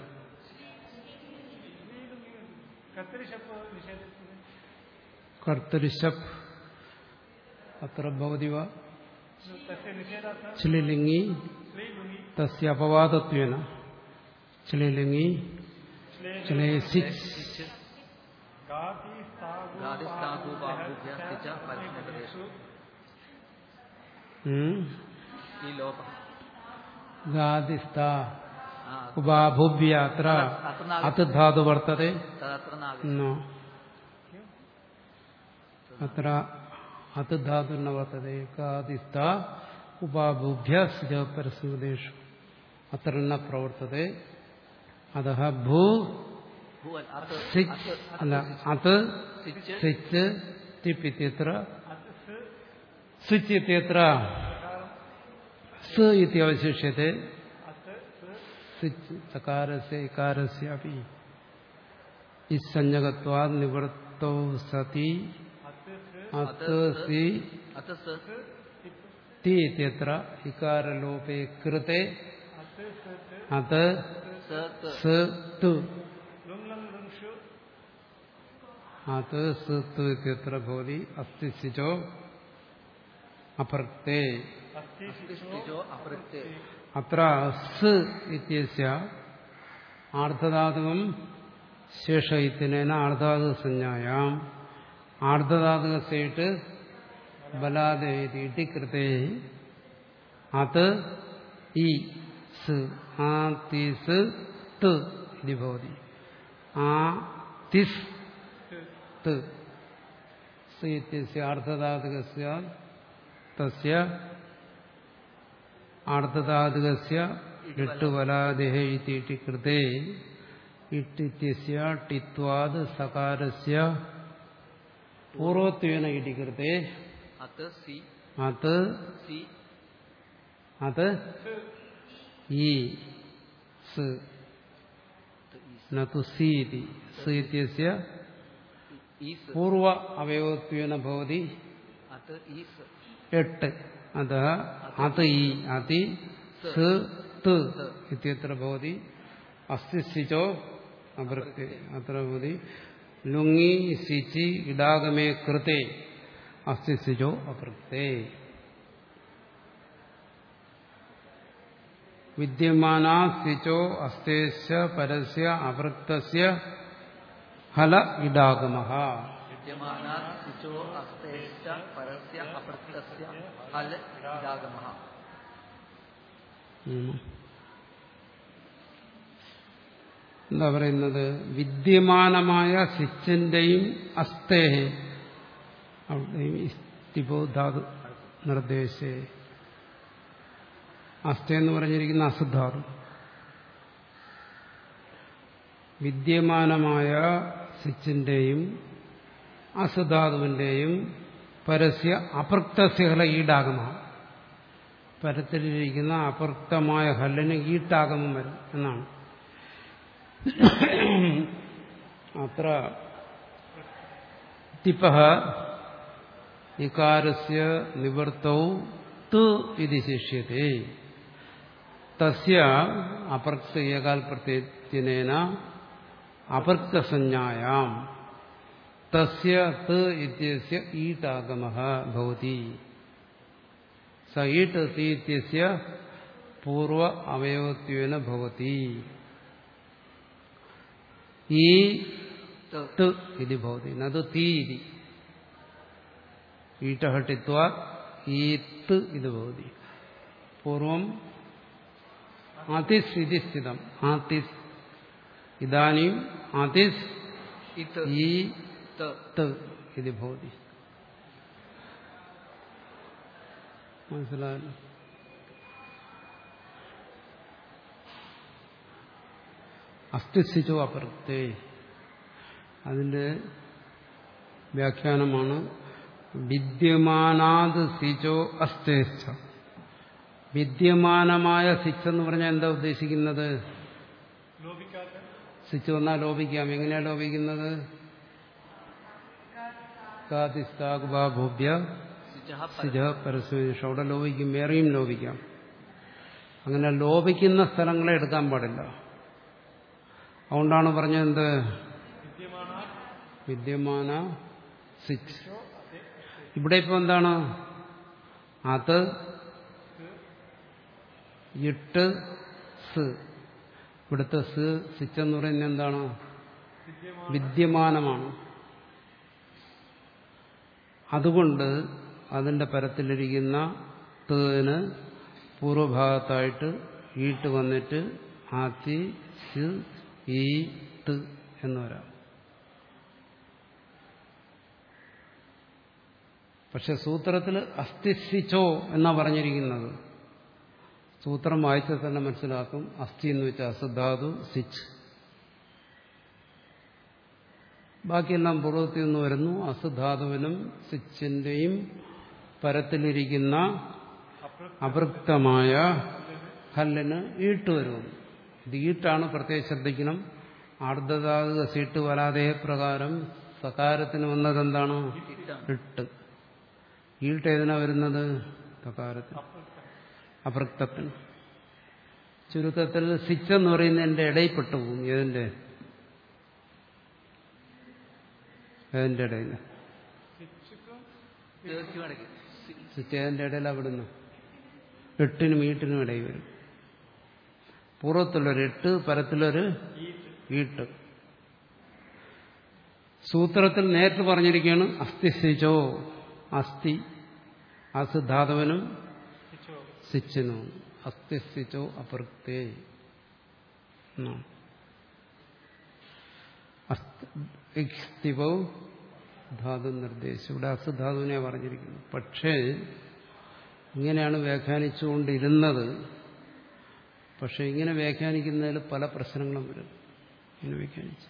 കർത്തരിശപ്പ് നിഷേധിച്ചത് കർത്തരിശപ് അത്ര ഭവതി വ തസ്യ നിഷേധാർത്ഥ ചിലിലിംഗി ശ്രീലുങ്ങി തസ്യ അപവാദത്വേന ചിലിലിംഗി ചിലേ സിച്ച് ഗാദിസ്ഥാകൂപാഭ്യസ്തി ച പരസ്മൃതേഷു ഉം? ഈ ലോപ ഗാദിസ്ഥ ആ, ഉപാഭുഭ്യ അത്ര അത്ര നാഗ- അത് ധാതു വർത്തത്തെ തദത്ര നാഗ- न अत्र अत् धातु न वर्तते एकादिस्थ उपाभूभ्य सिज परस्मृतेषु अत्र न प्रवर्तते अतः भू ഭൂ അല്ല, അത് सिच् അത് अल अत् സിച്ച് सिच् तिप् इत्यत्र स्विच् इत्यत्र स इति अवशिष्यते स्विच् सकारस्य इकारस्यापि इत्संज्ञकत्वात् निवृत्तौ सति अत् सि അത് സ ति इत्यत्र इकारलोपे कृते अत् സ ത स तु ലുങ് ലങ് ലുങ്ഷു अत् स तु इत्यत्र भवति अस्ति सिचो अपृक्ते അസ്ഥി അസ്തി സ്ഥിതോ അപൃക്തേ अत्र स इत्यस्य आर्धधातुकं शेष इत्यनेन आर्धधातुकसंज्ञायाम् आर्धधातुकसेट् बलादे इति इति कृते अत् इ स् आतिस् त् इति भवति आ तिस् त् स इत्यस्य आर्धधातुकस्य तस्य ആർദ്ധധാതുകസ്യ ഇട്ട് വലാദേഹ ഇതി ഇട്ടി കൃതേ ഇട്ടിത്യസ്യ ടിത്വാത് സകാരസ്യ പൂർവത്വേന ഇതി കൃതേ അത് സി അത് സി അത് ഈ സ് നു സി ഇതി സ് ഇത്യസ്യ ഈസ് പൂർവ അവയവത്വേന ഭവതി അത് ഈസ് എട്ട് അത അത് ഈ അതി സ് ത് ഇത്യത്ര ഭവതി അസ്തി സിചോ അപൃക്തി അത്ര ഭവതി ലുങ്ങി സിചി ഇടാഗമേ കൃത്തെ അസ്തി സിചോ അപൃക്തേ വിദ്യമാനാ സിചോ അസ്തേശ്ച പരസ്യ അപൃക്തസ്യ ഹല ഇടാഗമഃ വിദ്യമാനാത് ശുചോ അസ്തേശ്ച പരസ്യ അപൃക്തസ്യ ഹൽ ഇദാഗമഃ ഉം. എന്താ പറയുന്നത് വിദ്യമാനമായ സിച്ചിന്റെയും അസ്തേഹെ അവിടെയും ഇസ്തിപോ ധാതു നിർദ്ദേശേ അസ്ഥ എന്ന് പറഞ്ഞിരിക്കുന്ന അസുധാതു വിദ്യമാനമായ സിച്ചിന്റെയും അസുധാതുവിന്റെയും പരസ്യ അപൃക്തസ്യഹല ഈടാഗമാണ് പരത്തിലിരിക്കുന്ന അപൃക്തമായ ഹല്ലിന് ഈട്ടാഗമം വരും എന്നാണ് അത്ര തിപ ഇകാരസ്യ നിവൃത്തൗ തു ഇത് ശിഷ്യത്തെ തസ്യ അപൃക്ത ഏകാൽ പ്രത്യയനേന അപൃക്തസഞ്ജായാം തസ്യ ത് ഇത്യസ്യ ഈട്ടാഗമഃ ഭവതി സ ഈട്ട് തി ഇത്യസ്യ പൂർവ അവയവത്വേന ഭവതി ഈ ത ത് ഇതി ഭവതി നത് തീ ഇതി ഈട്ടഹട്ടിത്വാ ഈത്ത് ഇത് ഭവതി പൂർവം ആതിസ് ഇതി സ്ഥിതം ആതിസ് ഇതാനും അതിസ് ഇത് ഈ ത ത് ഇത് ഭവതി മനസ്സിലായല്ലോ അസ്ഥിസിച്ചോ അപ്രത്യേ അതിന്റെ വ്യാഖ്യാനമാണ് വിദ്യമാനാത് സിച്ചോ അസ്ഥേച്ഛ വിദ്യമാനമായ സിച്ച് എന്ന് പറഞ്ഞാൽ എന്താ ഉദ്ദേശിക്കുന്നത് ലോപിക്കാത്ത സിച്ച് വന്നാൽ ലോപിക്കാം എങ്ങനെയാ ലോപിക്കുന്നത് കാതിസ്താകുബാഭൂഭ്യ സിജഃ സിജ പരസ്പരം അവിടെ ലോപിക്കും വേറെയും ലോപിക്കാം അങ്ങനെ ലോപിക്കുന്ന സ്ഥലങ്ങളെ എടുക്കാൻ പാടില്ല അതുകൊണ്ടാണ് പറഞ്ഞത് എന്ത് വിദ്യമാന വിദ്യമാന സിച്ച് ഇവിടെ ഇപ്പൊ എന്താണ് അത് ഇട്ട് സ് ഇവിടുത്തെ സ് സിച്ച് എന്ന് പറയുന്നത് എന്താണ് വിദ്യമാനമാണ് അതുകൊണ്ട് അതിന്റെ പരത്തിലിരിക്കുന്ന തേന് പൂർവഭാഗത്തായിട്ട് ഈട്ട് വന്നിട്ട് ആത്തി സി ഈ ത് എന്ന് വരാം പക്ഷെ സൂത്രത്തിൽ അസ്ഥിസിച്ചോ എന്നാ പറഞ്ഞിരിക്കുന്നത് സൂത്രം വായിച്ചാൽ തന്നെ മനസ്സിലാക്കും അസ്ഥി എന്ന് വെച്ചാൽ അസധാതു സിച്ച് ബാക്കിയെല്ലാം പൂർവ്വത്തിൽ നിന്ന് വരുന്നു അസുധാതുവിനും സിച്ചിന്റെയും പരത്തിലിരിക്കുന്ന അപൃക്തമായ ഹല്ലിന് ഈട്ട് വരും ഇത് ഈട്ടാണ് പ്രത്യേകം ശ്രദ്ധിക്കണം ആർദ്രധാതുക സീട്ട് വരാതെ പ്രകാരം സകാരത്തിന് വന്നത് എന്താണ് ഇട്ട് ഈട്ട് ഏതിനാ വരുന്നത് സകാരത്തിന് അപൃക്തത്തിന് ചുരുക്കത്തിൽ സിച്ച് എന്ന് പറയുന്നതിന്റെ ഇടയിൽപ്പെട്ടു പോകും ഏതിന്റെ ഏതിന്റെ ഇടയിൽ തീർച്ചയായും ഇടയ്ക്ക് സി- സിച്ച് ഏതിന്റെ ഇടയിൽ അവിടുന്ന് എട്ടിനും ഈട്ടിനും ഇടയിൽ വരും പൂർവ്വത്തിലൊരു എട്ട് പരത്തിലൊരു ഈട്ട് സൂത്രത്തിൽ നേരിട്ട് പറഞ്ഞിരിക്കുകയാണ് അസ്ഥിസിച്ചോ അസ്ഥി അസുധാതുവനും സിച്ചിനും അസ്ഥിസിച്ചോ അപൃക്തേ എന്നാണ് ഇക്സ്തിവോ ധാതു നിർദ്ദേശം ഇവിടെ അസുധാതുവിനെ പറഞ്ഞിരിക്കുന്നു പക്ഷേ ഇങ്ങനെയാണ് വ്യാഖ്യാനിച്ചുകൊണ്ടിരുന്നത് പക്ഷെ ഇങ്ങനെ വ്യാഖ്യാനിക്കുന്നതിൽ പല പ്രശ്നങ്ങളും വരും ഇങ്ങനെ വ്യാഖ്യാനിച്ച്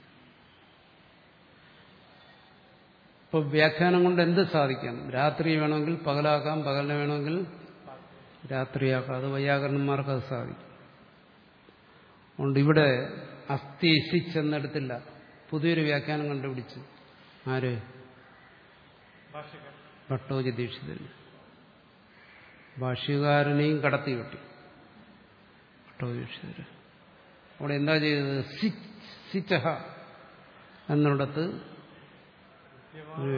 ഇപ്പൊ വ്യാഖ്യാനം കൊണ്ട് എന്ത് സാധിക്കാം രാത്രി വേണമെങ്കിൽ പകലാക്കാം പകലിനെ വേണമെങ്കിൽ രാത്രിയാക്കാം അത് വൈയാകരണന്മാർക്ക് അത് സാധിക്കും അതുകൊണ്ട് ഇവിടെ അസ്ഥി ഇശിച്ചെന്നെടുത്തില്ല പുതിയൊരു വ്യാഖ്യാനം കണ്ടുപിടിച്ച് ആര് ഭാഷകാരൻ ഭട്ടോജി ദീക്ഷിതൻ ഭാഷ്യകാരനെയും കടത്തി വെട്ടി ഭട്ടോജി ദീക്ഷിതര് അവിടെ എന്താ ചെയ്തത് സി- സിച്ചഹ എന്നിടത്ത് ഒരു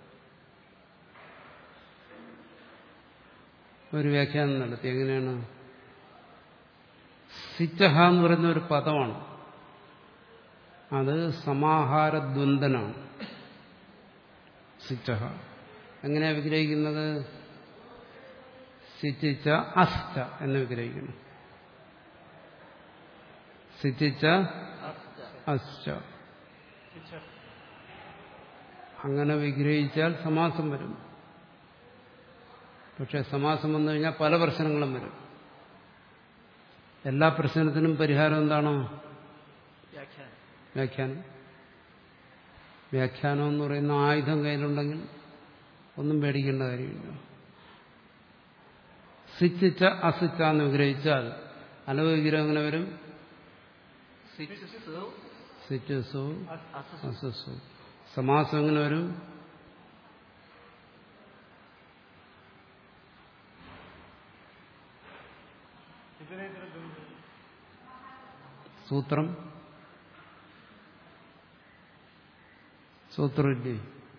ഒരു വ്യാഖ്യാനം നടത്തി എങ്ങനെയാണ് സിച്ചഹ എന്ന് പറയുന്ന ഒരു പദമാണ് അത് സമാഹാരദ്വന്ദ്വനാണ് സിച്ചഹ എങ്ങനെയാ വിഗ്രഹിക്കുന്നത് സിച്ചിച്ച അസ്ഥ എന്ന് വിഗ്രഹിക്കുന്നു സിച്ചിച്ച അസ്ഥ അങ്ങനെ വിഗ്രഹിച്ചാൽ സമാസം വരും പക്ഷെ സമാസം വന്നു കഴിഞ്ഞാൽ പല പ്രശ്നങ്ങളും വരും എല്ലാ പ്രശ്നത്തിനും പരിഹാരം എന്താണോ വ്യാഖ്യാനം വ്യാഖ്യാനം വ്യാഖ്യാനം എന്ന് പറയുന്ന ആയുധം കയ്യിലുണ്ടെങ്കിൽ ഒന്നും പേടിക്കേണ്ട കാര്യമില്ല സിച്ചിച്ച അസിച്ച എന്ന് വിഗ്രഹിച്ചാൽ അലവ് വിഗ്രഹം എങ്ങനെ വരും സിച്ച് സു സിറ്റസു അസു അസസു സമാസം എങ്ങനെ വരും ഇതരേതര ദ്വന്ദ്വ സൂത്രം സൂത്രമില്ലേ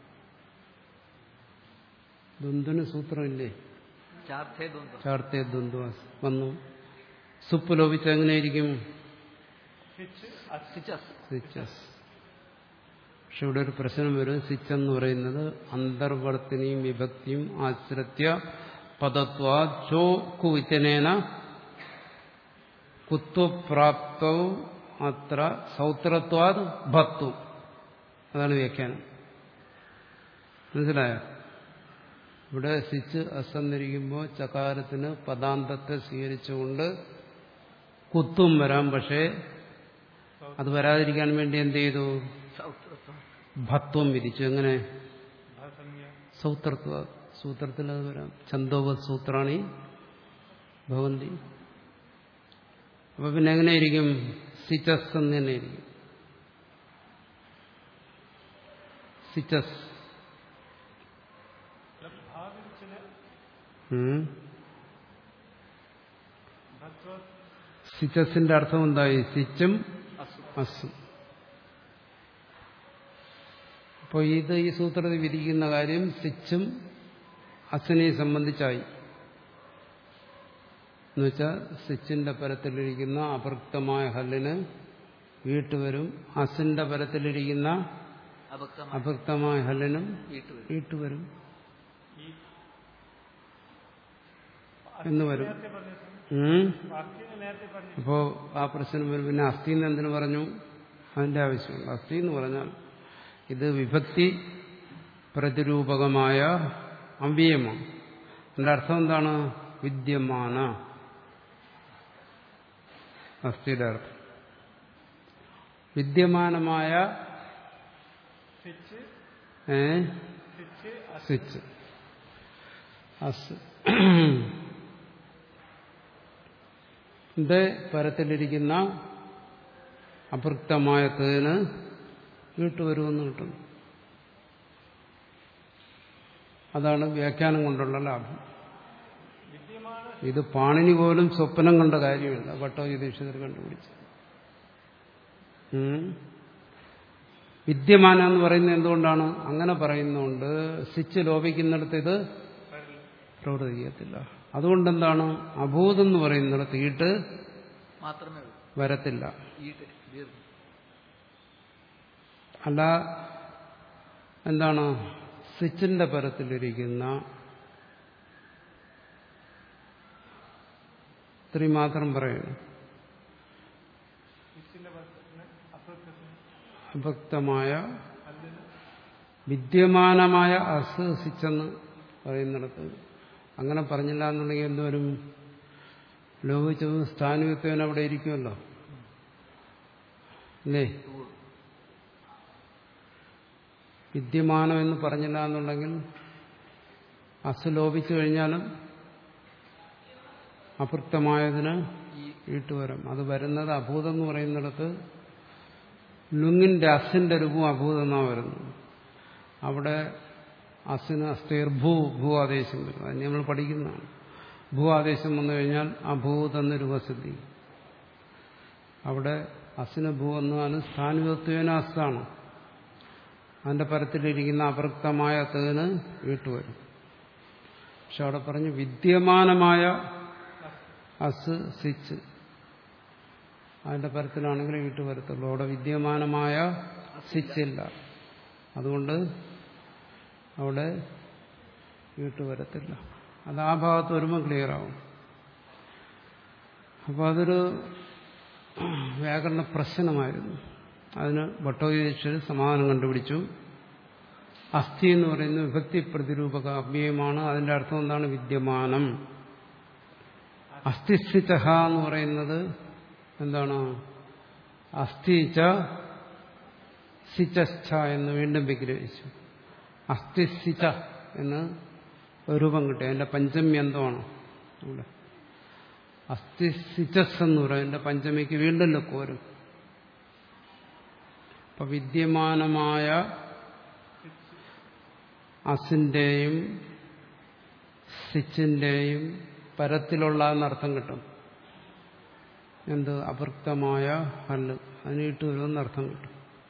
ദ്വന്ദ്വന് സൂത്രമില്ലേ ചാർത്ഥേ ദ്വന്ദ്വം ചാർത്തേ ദ്വന്ദ്വ വന്നു സുപ്പ് ലോപിച്ച എങ്ങനെയിരിക്കും സിച്ച് സിച്ച് അസ് സിച്ചസ് പക്ഷെ ഇവിടെ ഒരു പ്രശ്നം വരും സിച്ച് എന്ന് പറയുന്നത് അന്തർവർത്തിനിയും വിഭക്തിയും ആശ്രിത്യ പദത്വാ ചോ കുവിത്തനേന കുത്വപ്രാപ്തൗ അത്ര സൗത്രത്വാത് ഭത്വം അതാണ് വ്യാഖ്യാനം മനസ്സിലായോ ഇവിടെ സിച്ച് അസന്നിരിക്കുമ്പോൾ ചകാരത്തിന് പദാന്തത്തെ സ്വീകരിച്ചുകൊണ്ട് കുത്തും വരാം പക്ഷേ അത് വരാതിരിക്കാൻ വേണ്ടി എന്ത് ചെയ്തു സൗത്രത്വം ഭത്വം വിരിച്ചു എങ്ങനെ ഭാസന്യ സൂത്രത്വ സൂത്രത്തിൽ അത് വരാം ഛന്തോവത് സൂത്രാണി ഭവന്തി അപ്പൊ പിന്നെ എങ്ങനെയിരിക്കും സിച്ചസ് എന്ന് തന്നെ ഇരിക്കും സിച്ചസ് ഭാവിൽ ചില ഉം. ഭത്വ സിച്ചസിന്റെ അർത്ഥം എന്തായി സിച്ചും അസു അസും അപ്പോൾ ഇത് ഈ സൂത്രത്തിൽ വിധിക്കുന്ന കാര്യം സിച്ചും അസിനെ സംബന്ധിച്ചായി എന്നുവെച്ചാൽ സിച്ചിന്റെ പരത്തിലിരിക്കുന്ന അപൃക്തമായ ഹല്ലിന് വീട്ടുവരും അസിന്റെ പരത്തിലിരിക്കുന്ന അഭക്തമായ അപൃക്തമായ ഹല്ലിനും വീട്ടുവരും വീട്ടുവരും ഈ എന്ന് വരും നേരത്തെ പറഞ്ഞ ഉം. അസ്ഥിന്ന് നേരത്തെ പറഞ്ഞു അപ്പോ ആ പ്രശ്നം വരും പിന്നെ അസ്ഥി എന്ന് എന്തിനു പറഞ്ഞു അതിന്റെ ആവശ്യമുണ്ട് അസ്ഥി എന്ന് പറഞ്ഞാൽ ഇത് വിഭക്തി പ്രതിരൂപകമായ അവ്യയമാണ് അതിന്റെ അർത്ഥം എന്താണ് വിദ്യമാന അസ്ഥിയുടെ അർത്ഥം വിദ്യമാനമായ സ്വിച്ച് ഏ സ്വിച്ച് സ്വിച്ച് അസ് ഇത് പരത്തിലിരിക്കുന്ന അപൃക്തമായ തേന് വീട്ടുവരുമെന്ന് കിട്ടും അതാണ് വ്യാഖ്യാനം കൊണ്ടുള്ള ലാഭം വിദ്യമാണ് ഇത് പാണിനി പോലും സ്വപ്നം കണ്ട കാര്യമില്ല ഭട്ടോജിതീക്ഷിതർ കണ്ടുപിടിച്ചു ഉം. വിദ്യമാന എന്ന് പറയുന്നത് എന്തുകൊണ്ടാണ് അങ്ങനെ പറയുന്നതുകൊണ്ട് സ്വിച്ച് ലോപിക്കുന്നിടത്ത് ഇത് വരില്ല പ്രവർത്തിക്കത്തില്ല അതുകൊണ്ടെന്താണ് അഭൂതെന്ന് പറയുന്നിടത്ത് ഈട്ട് മാത്രമേ ഉള്ളൂ വരത്തില്ല ഈട്ട് ദീർഘം അല്ല എന്താണ് സ്വിച്ചിന്റെ പരത്തിലിരിക്കുന്ന സ്ത്രീ മാത്രം പറയുന്നു സ്വിച്ചിന്റെ ഭത്വത്തിന് അപ്രത്യത്തിന് അഭക്തമായ അതിന് വിദ്യമാനമായ അസ് സ്വിച്ചെന്ന് പറയുന്നിടത്ത് അങ്ങനെ പറഞ്ഞില്ല എന്നുണ്ടെങ്കിൽ എന്തുവരും ലോപിച്ചതും സ്ഥാനുവിത്വൻ അവിടെ ഇരിക്കുമല്ലോ അല്ലേ ഉവ്വ്. വിദ്യമാനം എന്ന് പറഞ്ഞില്ല എന്നുണ്ടെങ്കിൽ അസ് ലോപിച്ചു കഴിഞ്ഞാലും അപൃക്തമായതിന് ഈ വീട്ടുവരം അത് വരുന്നത് അഭൂതം എന്ന് പറയുന്നിടത്ത് ലുങ്ങിന്റെ അസിന്റെ രൂപം അഭൂതം എന്നാണ് വരുന്നത് അവിടെ അസിന് അസ്ഥിർ ഭൂ ഭൂ ആദേശം വരും അത് നമ്മൾ പഠിക്കുന്നതാണ് ഭൂ ആദേശം വന്നു കഴിഞ്ഞാൽ അഭൂത് എന്ന രൂപസിദ്ധി അവിടെ അസിന് ഭൂ എന്നാലും സ്ഥാനവത്വേന അസ്താണ് അതിന്റെ പരത്തിലിരിക്കുന്ന അപൃക്തമായ തേന് വീട്ടുവരും പക്ഷെ അവിടെ പറഞ്ഞു വിദ്യമാനമായ അസ് സിച്ച് അതിന്റെ പരത്തിലാണെങ്കിൽ വീട്ടു വരത്തുള്ളൂ അവിടെ വിദ്യമാനമായ സിച്ചില്ല അതുകൊണ്ട് അവിടെ വീട്ടു വരത്തില്ല അത് ആ ഭാഗത്ത് വരുമ്പോൾ ക്ലിയർ ആവും അപ്പോൾ അതൊരു വ്യാകരണ പ്രശ്നമായിരുന്നു അതിന് ഭട്ടോദീക്ഷർ സമാധാനം കണ്ടുപിടിച്ചു അസ്ഥി എന്ന് പറയുന്നത് വിഭക്തി പ്രതിരൂപക അവ്യയമാണ് അതിന്റെ അർത്ഥം എന്താണ് വിദ്യമാനം അസ്ഥിസ്ഥിത എന്ന് പറയുന്നത് എന്താണ് അസ്ഥിച്ച സിച്ച എന്ന് വീണ്ടും വിഗ്രഹിച്ചു അസ്ഥിസിച്ച എന്ന് രൂപം കിട്ടി അതിന്റെ പഞ്ചമി എന്തോമാണ് ഇവിടെ അസ്ഥിസിച്ചസ് എന്ന് പറയും അതിന്റെ പഞ്ചമിക്ക് വീണ്ടും ലൊക്കെ വരും അപ്പൊ വിദ്യമാനമായ അസിന്റെയും സിച്ചിന്റെയും പരത്തിലുള്ള എന്നർത്ഥം കിട്ടും എന്ത് അപൃക്തമായ ഹല്ല് അതിനിട്ട് വരുമെന്ന് അർത്ഥം കിട്ടും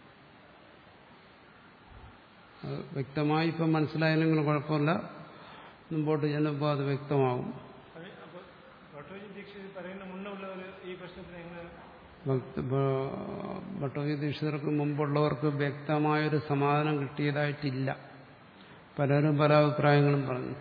അത് വ്യക്തമായി ഇപ്പം മനസ്സിലായാലും കുഴപ്പമില്ല മുമ്പോട്ട് ചെല്ലുമ്പോൾ അത് വ്യക്തമാവും അത് അപ്പൊ ഭട്ടോജി ദീക്ഷിത് പറയുന്ന മുന്നേ ഉള്ളവർ ഈ പ്രശ്നത്തിന് എങ്ങനെ ഭക്ത- ഭ- ഭട്ടോജി ദീക്ഷിതർക്ക് മുമ്പുള്ളവർക്ക് വ്യക്തമായൊരു സമാധാനം കിട്ടിയതായിട്ടില്ല പലരും പല അഭിപ്രായങ്ങളും പറഞ്ഞു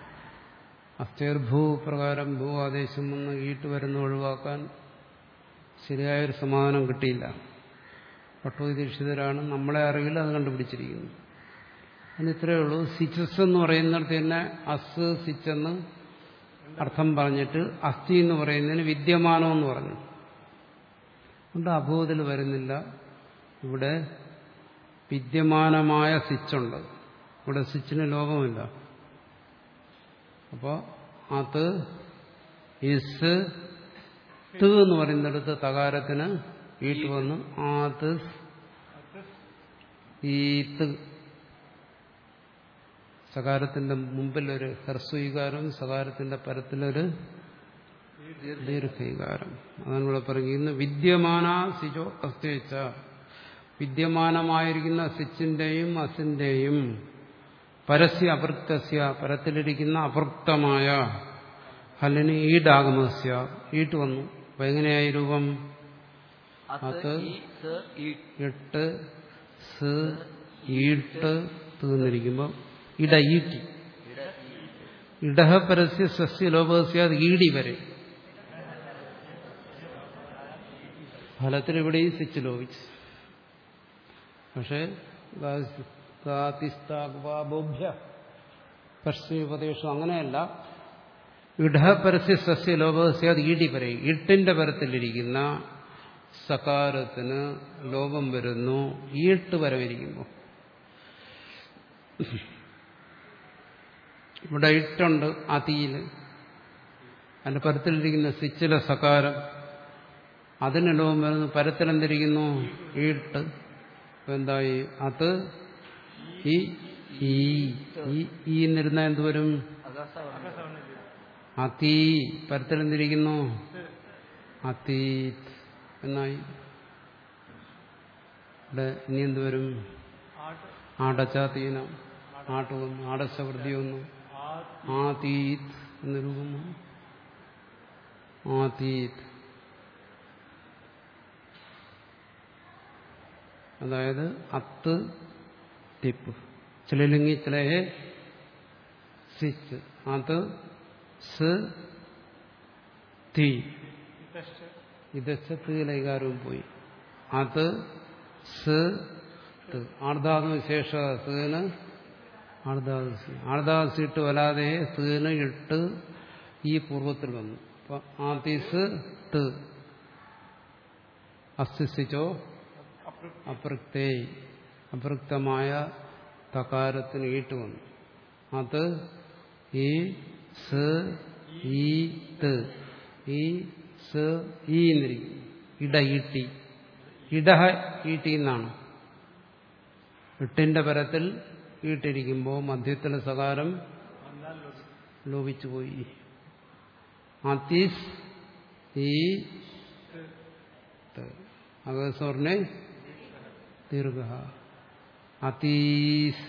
അസ്ഥിർ ഭൂ പ്രകാരം ഭൂ ആദേശം വന്ന് ഈട്ട് വരുന്ന ഒഴിവാക്കാൻ ശരിയായൊരു സമാധാനം കിട്ടിയില്ല പട്ടോതി ദീക്ഷിതരാണ് നമ്മളെ അറിവിൽ അത് കണ്ടുപിടിച്ചിരിക്കുന്നത് അതിന് ഇത്രയേ ഉള്ളൂ സിച്ചസ് എന്ന് പറയുന്നിടത്ത് തന്നെ അസ് സിച്ചെന്ന് അർത്ഥം പറഞ്ഞിട്ട് അസ്ഥി എന്ന് പറയുന്നതിന് വിദ്യമാനം എന്ന് പറഞ്ഞു അതുകൊണ്ട് അബോധത്തിൽ വരുന്നില്ല ഇവിടെ വിദ്യമാനമായ സ്വിച്ചുണ്ട് ഇവിടെ സ്വിച്ചിന് ലോകമില്ല അപ്പോൾ അത് ഇസ് ത് എന്ന് പറയുന്നിടത്ത് തകാരത്തിന് ഈട്ട് വന്നു ആത് ഈത്ത് സകാരത്തിന്റെ മുമ്പിലൊരു ഹ്രസ്വീകാരം സകാരത്തിന്റെ പരത്തിലൊരു ദീർഘീകാരം അതാണ് ഇവിടെ പറയുന്നത് വിദ്യമാന സിജോ അസ്തേച്ച വിദ്യമാനമായിരിക്കുന്ന സിച്ചിന്റെയും അസിന്റെയും പരസ്യ അപൃക്തസ്യ പരത്തിലിരിക്കുന്ന അപൃക്തമായ ഹലിന് ഈടാഗമസ്യ ഈട്ട് വന്നു അപ്പൊ എങ്ങനെയായി രൂപം അത്ത് അത് ഈ സ് ഈ എട്ട് സ് ഈട്ട് തീർന്നിരിക്കുമ്പോൾ ഇട ഈട്ടി ഇട ഈ ഇടഹ പരസ്യ സസ്യ ലോപസ്യ അത് ഈടി വരെ ഫലത്തിൽ ഇവിടെയും സ്വിച്ച് ലോപിച്ചു പക്ഷേ ബോഭ്യ പശ്ചിമോപദേശം അങ്ങനെയല്ല ഇടഹ പരസ്യ സസ്യ ലോപസ്യ അത് ഈടി വരെ ഇട്ടിന്റെ പരത്തിലിരിക്കുന്ന സകാരത്തിന് ലോപം വരുന്നു ഈട്ട് വരവിരിക്കുമ്പോൾ ഇവിടെ ഇട്ടുണ്ട് അതിയില് അതിന്റെ പരത്തിലിരിക്കുന്ന സ്വിച്ചിലെ സകാരം അതിന് ലോകം വരുന്നു പരത്തിലെന്തിരിക്കുന്നു ഈട്ട് അപ്പൊ എന്തായി അത് ഈ ഈ ഈ- ഈ എന്നിരുന്ന എന്ത് വരും അകാസവർണ്ണ അതി പരത്തിലെന്തിരിക്കുന്നു അതീത് എന്നായി ഇവിടെ ഇനി എന്ത് വരും ആട്ട് ആടച്ചാതീന ആട്ട് വന്നു ആടശവൃത്തി വന്നു ആതീത് എന്ന രൂപം വന്നു. ആതീത് അതായത് അത്ത് തിപ്പ് ചിലലിംഗി ചിലയെ സിച്ച് അത് സ് തീ ഇതശ്ച ഇതച്ച തീലൈകാരവും പോയി അത് സ് ത് ആർദ്ധാത്മ ശേഷ സീന് ആർദ്ധാദ് ആർദ്ധാദ് ഇട്ട് വരാതെ സീന് ഇട്ട് ഈ പൂർവ്വത്തിൽ വന്നു അപ്പൊ ആതിസ് ത് അസ്ഥിസിച്ചോ അപൃക്തേ അപൃക്തമായ തകാരത്തിന് ഈട്ട് വന്നു അത് ഈ സ് ഈ ത് ഈ സ് ഈ എന്നിരിക്കുന്നു ഇട ഈട്ടി ഇടഹ ഈട്ടി എന്നാണ് എട്ടിന്റെ പരത്തിൽ ഈട്ടിരിക്കുമ്പോൾ മധ്യത്തിലെ സകാരം ലോപിച്ചുപോയി അതീസ് ഈ അകസ്വർണെ ദീർഘ അതീസ്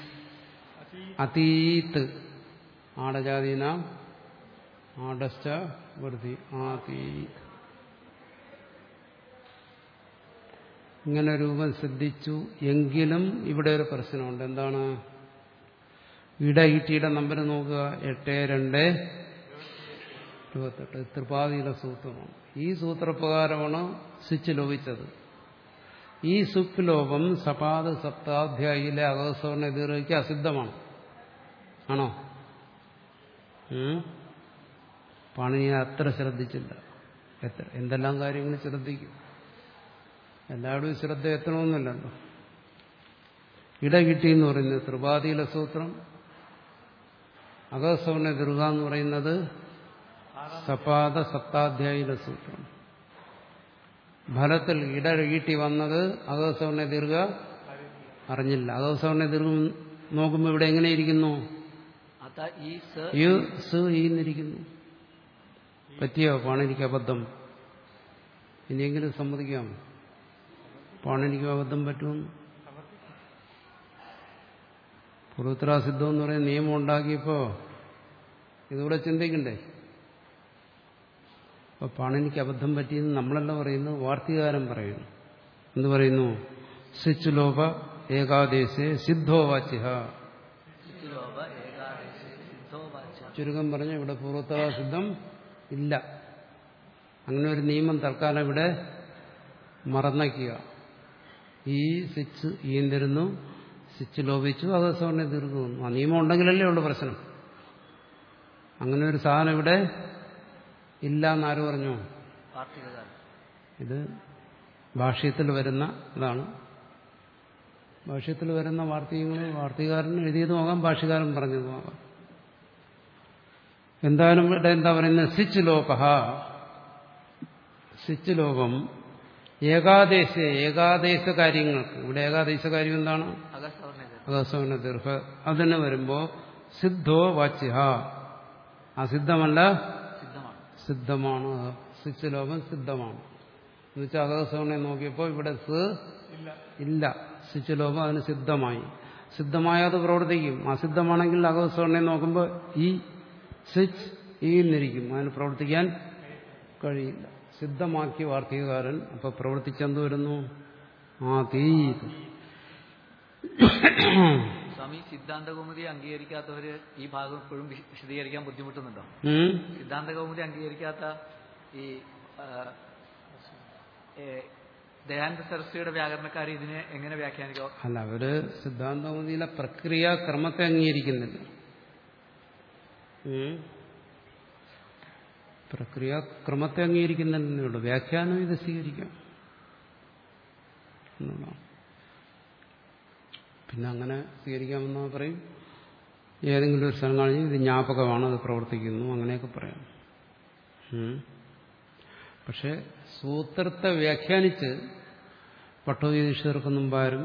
അതീത് ആടജാതീന ആടശ്ച വൃത്തി ആതീത് ഇങ്ങനെ രൂപം ശ്രദ്ധിച്ചു എങ്കിലും ഇവിടെ ഒരു പ്രശ്നമുണ്ട് എന്താണ് ഇട ഈട്ടിയുടെ നമ്പർ നോക്കുക എട്ട് രണ്ട് ഇരുപത്തെട്ട് ത്രിപാതിയുടെ സൂത്രമാണ് ഈ സൂത്രപ്രകാരമാണ് സ്വിച്ച് ലോപിച്ചത് ഈ സുപ്പ് ലോപം സപാദ സപ്താധ്യായിലെ അകസ്വർണ ദീർഘയ്ക്ക് അസിദ്ധമാണ് ആണോ ഉം? പാണിനി അത്ര ശ്രദ്ധിച്ചില്ല എത്ര എന്തെല്ലാം കാര്യങ്ങൾ ശ്രദ്ധിക്കും എല്ലാവരും ശ്രദ്ധ എത്തണമെന്നില്ലല്ലോ ഇട കിട്ടിയെന്ന് പറയുന്നത് ത്രിപാതിയിലെ സൂത്രം അകസ്വർണ ദീർഘ എന്ന് പറയുന്നത് സപാദ സപ്താധ്യായിലെ സൂത്രം ഫലത്തിൽ ഇട ഈട്ടി വന്നത് അകസ്വർണ ദീർഘ അറിഞ്ഞില്ല അകസ്വർണ ദീർഘം നോക്കുമ്പോൾ ഇവിടെ എങ്ങനെയിരിക്കുന്നു അത ഈ സ് യു സു ഈന്നിരിക്കുന്നു പറ്റിയോ പാണിനിക്ക് അബദ്ധം ഇനിയെങ്കിലും സമ്മതിക്കാം പാണിനിക്ക് അബദ്ധം പറ്റുമെന്ന് പൂർവോത്തരാസിദ്ധം എന്ന് പറയുന്ന നിയമം ഉണ്ടാക്കിയപ്പോ ഇതുകൂടെ ചിന്തിക്കണ്ടേ അപ്പൊ പാണിനിക്ക് അബദ്ധം പറ്റിയെന്ന് നമ്മളല്ല പറയുന്നു വാർത്തികാരൻ പറയുന്നു എന്ത് പറയുന്നു സ്വിച്ചുലോപ ഏകാദേശേ സിദ്ധോ വാച്യ ശുദ്ധിലോപ ഏകാദശി സിദ്ധോ വാച്യ ചുരുക്കം പറഞ്ഞ ഇവിടെ പൂർവോത്തര സിദ്ധം ഇല്ല അങ്ങനെ ഒരു നിയമം തൽക്കാലം ഇവിടെ മറന്നയ്ക്കുക ഈ സ്വിച്ച് ഈന്തിരുന്നു സ്വിച്ച് ലോപിച്ചു അകസ്വർണ്ണ തീർന്നു വന്നു ആ നിയമം ഉണ്ടെങ്കിലല്ലേ ഉള്ളൂ പ്രശ്നം അങ്ങനെ ഒരു സാധനം ഇവിടെ ഇല്ല എന്നാര് പറഞ്ഞു വാർത്തികകാരൻ ഇത് ഭാഷ്യത്തിൽ വരുന്ന ഇതാണ് ഭാഷ്യത്തിൽ വരുന്ന വാർത്തകങ്ങൾ വാർത്തകാരൻ എഴുതിയതുമാകാം ഭാഷ്യകാരൻ പറഞ്ഞതുമാകാം എന്തായാലും ഇവിടെ എന്താ പറയുന്നത് സിച്ച് ലോക സിച്ച് ലോകം ഏകാദേശ ഏകാദേശ കാര്യങ്ങൾക്ക് ഇവിടെ ഏകാദേശ കാര്യം എന്താണ് അകസവർണ്ണ അകസ്വന ദീർഘ അതിന് വരുമ്പോ സിദ്ധോ വാച്യ അസിദ്ധമല്ല സിദ്ധമാണ് സിദ്ധമാണ് സിച്ച് ലോകം സിദ്ധമാണ് എന്നുവെച്ചാൽ അകസ്വനെ നോക്കിയപ്പോൾ ഇവിടെ സ് ഇല്ല സിച്ച് ലോകം അതിന് സിദ്ധമായി സിദ്ധമായ അത് പ്രവർത്തിക്കും അസിദ്ധമാണെങ്കിൽ അകസ്വനെ നോക്കുമ്പോൾ ഈ സ്വിച്ച് ഈ എന്നിരിക്കും അതിന് പ്രവർത്തിക്കാൻ കഴിയില്ല സിദ്ധമാക്കിയ വാർത്തകാരൻ അപ്പൊ പ്രവർത്തിച്ചെന്ത് വരുന്നു ആ തീ സ്വാമി സിദ്ധാന്ത കൗമുദി അംഗീകരിക്കാത്തവര് ഈ ഭാഗം ഇപ്പോഴും വിശ- വിശദീകരിക്കാൻ ബുദ്ധിമുട്ടുന്നുണ്ടോ ഉം? സിദ്ധാന്ത കൗമുദി അംഗീകരിക്കാത്ത ഈ ആ, ഏ, ദയാനന്ദ സരസ്വതിയുടെ വ്യാകരണക്കാർ ഇതിനെ എങ്ങനെ വ്യാഖ്യാനിക്കോ അല്ല അവര് സിദ്ധാന്തമതിയിലെ പ്രക്രിയ ക്രമത്തെ അംഗീകരിക്കുന്നില്ല ഉം. പ്രക്രിയ ക്രമത്തെ അംഗീകരിക്കുന്നില്ലെന്നേ ഉള്ളൂ വ്യാഖ്യാനം ഇത് സ്വീകരിക്കാം എന്നുള്ളതാണ് പിന്നെ അങ്ങനെ സ്വീകരിക്കാമെന്ന് പറയും ഏതെങ്കിലും ഒരു സ്ഥലം കഴിഞ്ഞ് ഇത് ജ്ഞാപകമാണ് അത് പ്രവർത്തിക്കുന്നു അങ്ങനെയൊക്കെ പറയാം ഉം. പക്ഷെ സൂത്രത്തെ വ്യാഖ്യാനിച്ച് പട്ടോദീക്ഷകർക്ക് മുമ്പാരും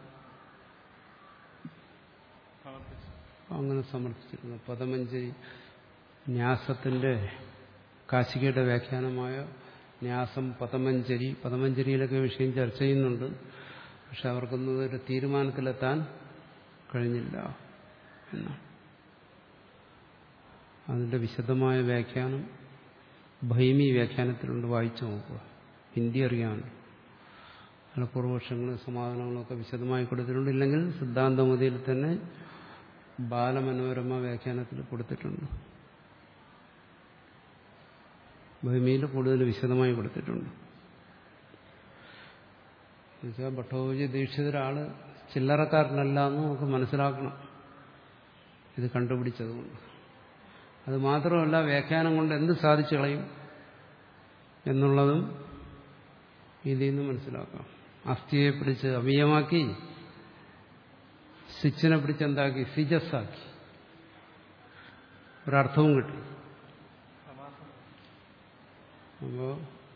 അങ്ങനെ സമർത്ഥിച്ചിരുന്നു പദമഞ്ചരി ന്യാസത്തിന്റെ കാശികയുടെ വ്യാഖ്യാനമായ ന്യാസം പദമഞ്ചരി പദമഞ്ചരിയിലൊക്കെ വിഷയം ചർച്ച ചെയ്യുന്നുണ്ട് പക്ഷെ അവർക്കൊന്നും ഒരു തീരുമാനത്തിലെത്താൻ കഴിഞ്ഞില്ല എന്നാണ് അതിന്റെ വിശദമായ വ്യാഖ്യാനം ഭൈമി വ്യാഖ്യാനത്തിലുണ്ട് വായിച്ചു നോക്കുക ഹിന്ദി അറിയാമല്ലോ അതിലെ പൂർവപക്ഷങ്ങളും സമാധാനങ്ങളൊക്കെ വിശദമായി കൊടുത്തിട്ടുണ്ട് ഇല്ലെങ്കിൽ സിദ്ധാന്തമതിയിൽ തന്നെ ബാലമനോരമ വ്യാഖ്യാനത്തിൽ കൊടുത്തിട്ടുണ്ട് ഭൂമിയിൽ കൂടുതൽ വിശദമായി കൊടുത്തിട്ടുണ്ട് എന്നുവെച്ചാൽ ഭട്ടോജി ദീക്ഷിതൊരാള് ചില്ലറക്കാരനല്ല എന്ന് നമുക്ക് മനസ്സിലാക്കണം ഇത് കണ്ടുപിടിച്ചതുകൊണ്ട് അത് മാത്രമല്ല വ്യാഖ്യാനം കൊണ്ട് എന്ത് സാധിച്ചു കളയും എന്നുള്ളതും ഇതിൽ നിന്ന് മനസ്സിലാക്കാം അസ്ഥിയെ പിടിച്ച് അവീയമാക്കി സ്വിച്ചിനെ പിടിച്ച് എന്താക്കി സിജസ്സാക്കി ഒരർത്ഥവും കിട്ടി അപ്പോ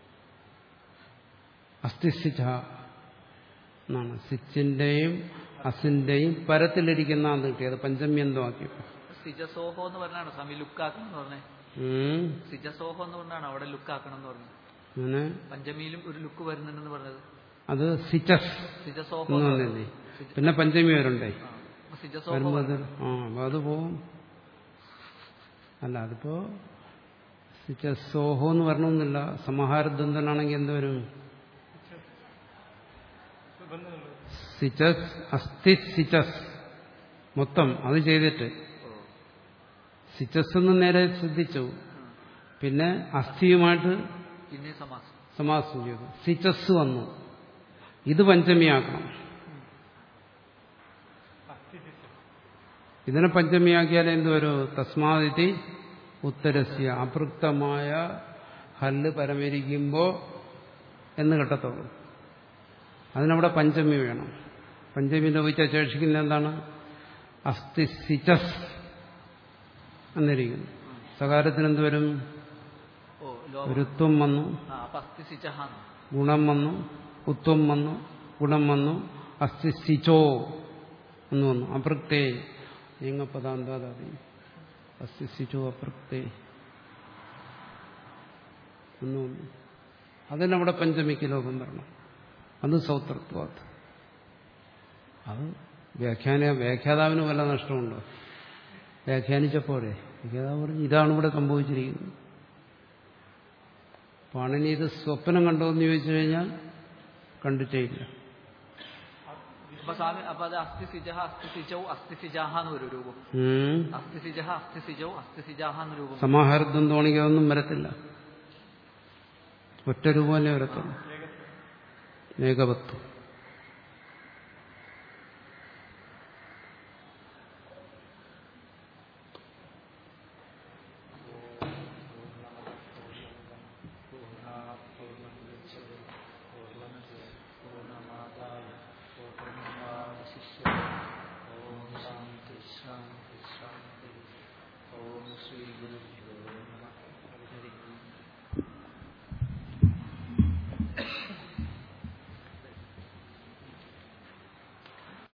അസ്ഥിസിച്ച എന്നാണ് സ്വിച്ചിന്റെയും അസിന്റെയും പരത്തിലിരിക്കുന്ന കിട്ടിയത് പഞ്ചമി എന്തോ ആക്കിയപ്പോ സിജസോഹോ എന്ന് പറഞ്ഞാണ് സ്വാമി ലുക്കാക്കണം എന്ന് പറഞ്ഞേ ഉം. സിജസോഹോ എന്ന് പറഞ്ഞാണ് അവിടെ ലുക്കാക്കണം എന്ന് പറഞ്ഞത് അങ്ങനെ പഞ്ചമിയിലും ഒരു ലുക്ക് വരുന്നുണ്ടെന്ന് പറഞ്ഞത് അത് സിച്ചസ് സിജസോഹോ എന്ന് എന്ന് പറഞ്ഞില്ലേ പറഞ്ഞത്. പിന്നെ പഞ്ചമി വരണ്ടേ ആ. അപ്പൊ സിജസോഹോ വരുമ്പോ അത് പറഞ്ഞത്. ആ അപ്പൊ അത് പോവും അല്ല അതിപ്പോ സിച്ചസ് സോഹോ എന്ന് വരണമെന്നില്ല സമാഹാരദ്വന്ദ്വനാണെങ്കിൽ എന്ത് വരും സിച്ചസ് അസ്ഥി സിച്ചസ് മൊത്തം അത് ചെയ്തിട്ട് ഓ. സിച്ചസ് എന്ന് നേരെ ശ്രദ്ധിച്ചു പിന്നെ അസ്ഥിയുമായിട്ട് പിന്നെ സമാസം സമാസം ചെയ്തു സിച്ചസ് വന്നു ഇത് പഞ്ചമിയാക്കണം ഇതിനെ പഞ്ചമിയാക്കിയാൽ എന്തുവരും തസ്മാതിഥി ഉത്തരസ്യ അപൃക്തമായ ഹല്ല് പരമരിക്കുമ്പോ എന്ന് കിട്ടത്തുള്ളൂ അതിനവിടെ പഞ്ചമി വേണം പഞ്ചമി ലോപിച്ച ശേഷിക്കുന്ന എന്താണ് അസ്ഥി സിച്ചസ് എന്നിരിക്കുന്നു സകാരത്തിന് എന്തുവരും ഓ ലോ ഒരു ത്വം വന്നു ആ അപ്പൊ അസ്ഥി സിജഹാന്ന് ഗുണം വന്നു ഉത്വം വന്നു ഗുണം വന്നു അസ്ഥി സിച്ചോ എന്ന് വന്നു അപൃക്തേ ലിംഗപദാന്താദി അസ്ഥി സിച്ചോ അപൃക്തേ എന്ന് വന്നു അതിനവിടെ പഞ്ചമിക്ക് ലോകം വരണം അത് സൗത്രത്വാത് അത് വ്യാഖ്യാന വ്യാഖ്യാതാവിന് വല്ല നഷ്ടമുണ്ടോ വ്യാഖ്യാനിച്ചപ്പോഴേ വ്യാഖ്യാതാവ് പറഞ്ഞു ഇതാണ് ഇവിടെ സംഭവിച്ചിരിക്കുന്നത് പാണിനി ഇത് സ്വപ്നം കണ്ടോ എന്ന് ചോദിച്ചു കഴിഞ്ഞാൽ കണ്ടിട്ടേ ഇല്ല അപ്പൊ സ്വാമി അപ്പൊ അത് അസ്ഥി സിജഹ അസ്ഥി സിജൗ അസ്ഥി സിജാഹ എന്ന് ഒരു രൂപം ഉം. അസ്ഥി സിജഹ അസ്ഥി സിജൗ അസ്ഥി സിജാഹ എന്ന് രൂപം സമാഹാരദ്വന്ദ്വാണെങ്കിൽ അതൊന്നും വരത്തില്ല ഒറ്റ രൂപമല്ലേ വരത്തുള്ളൂ മേഘവത്വം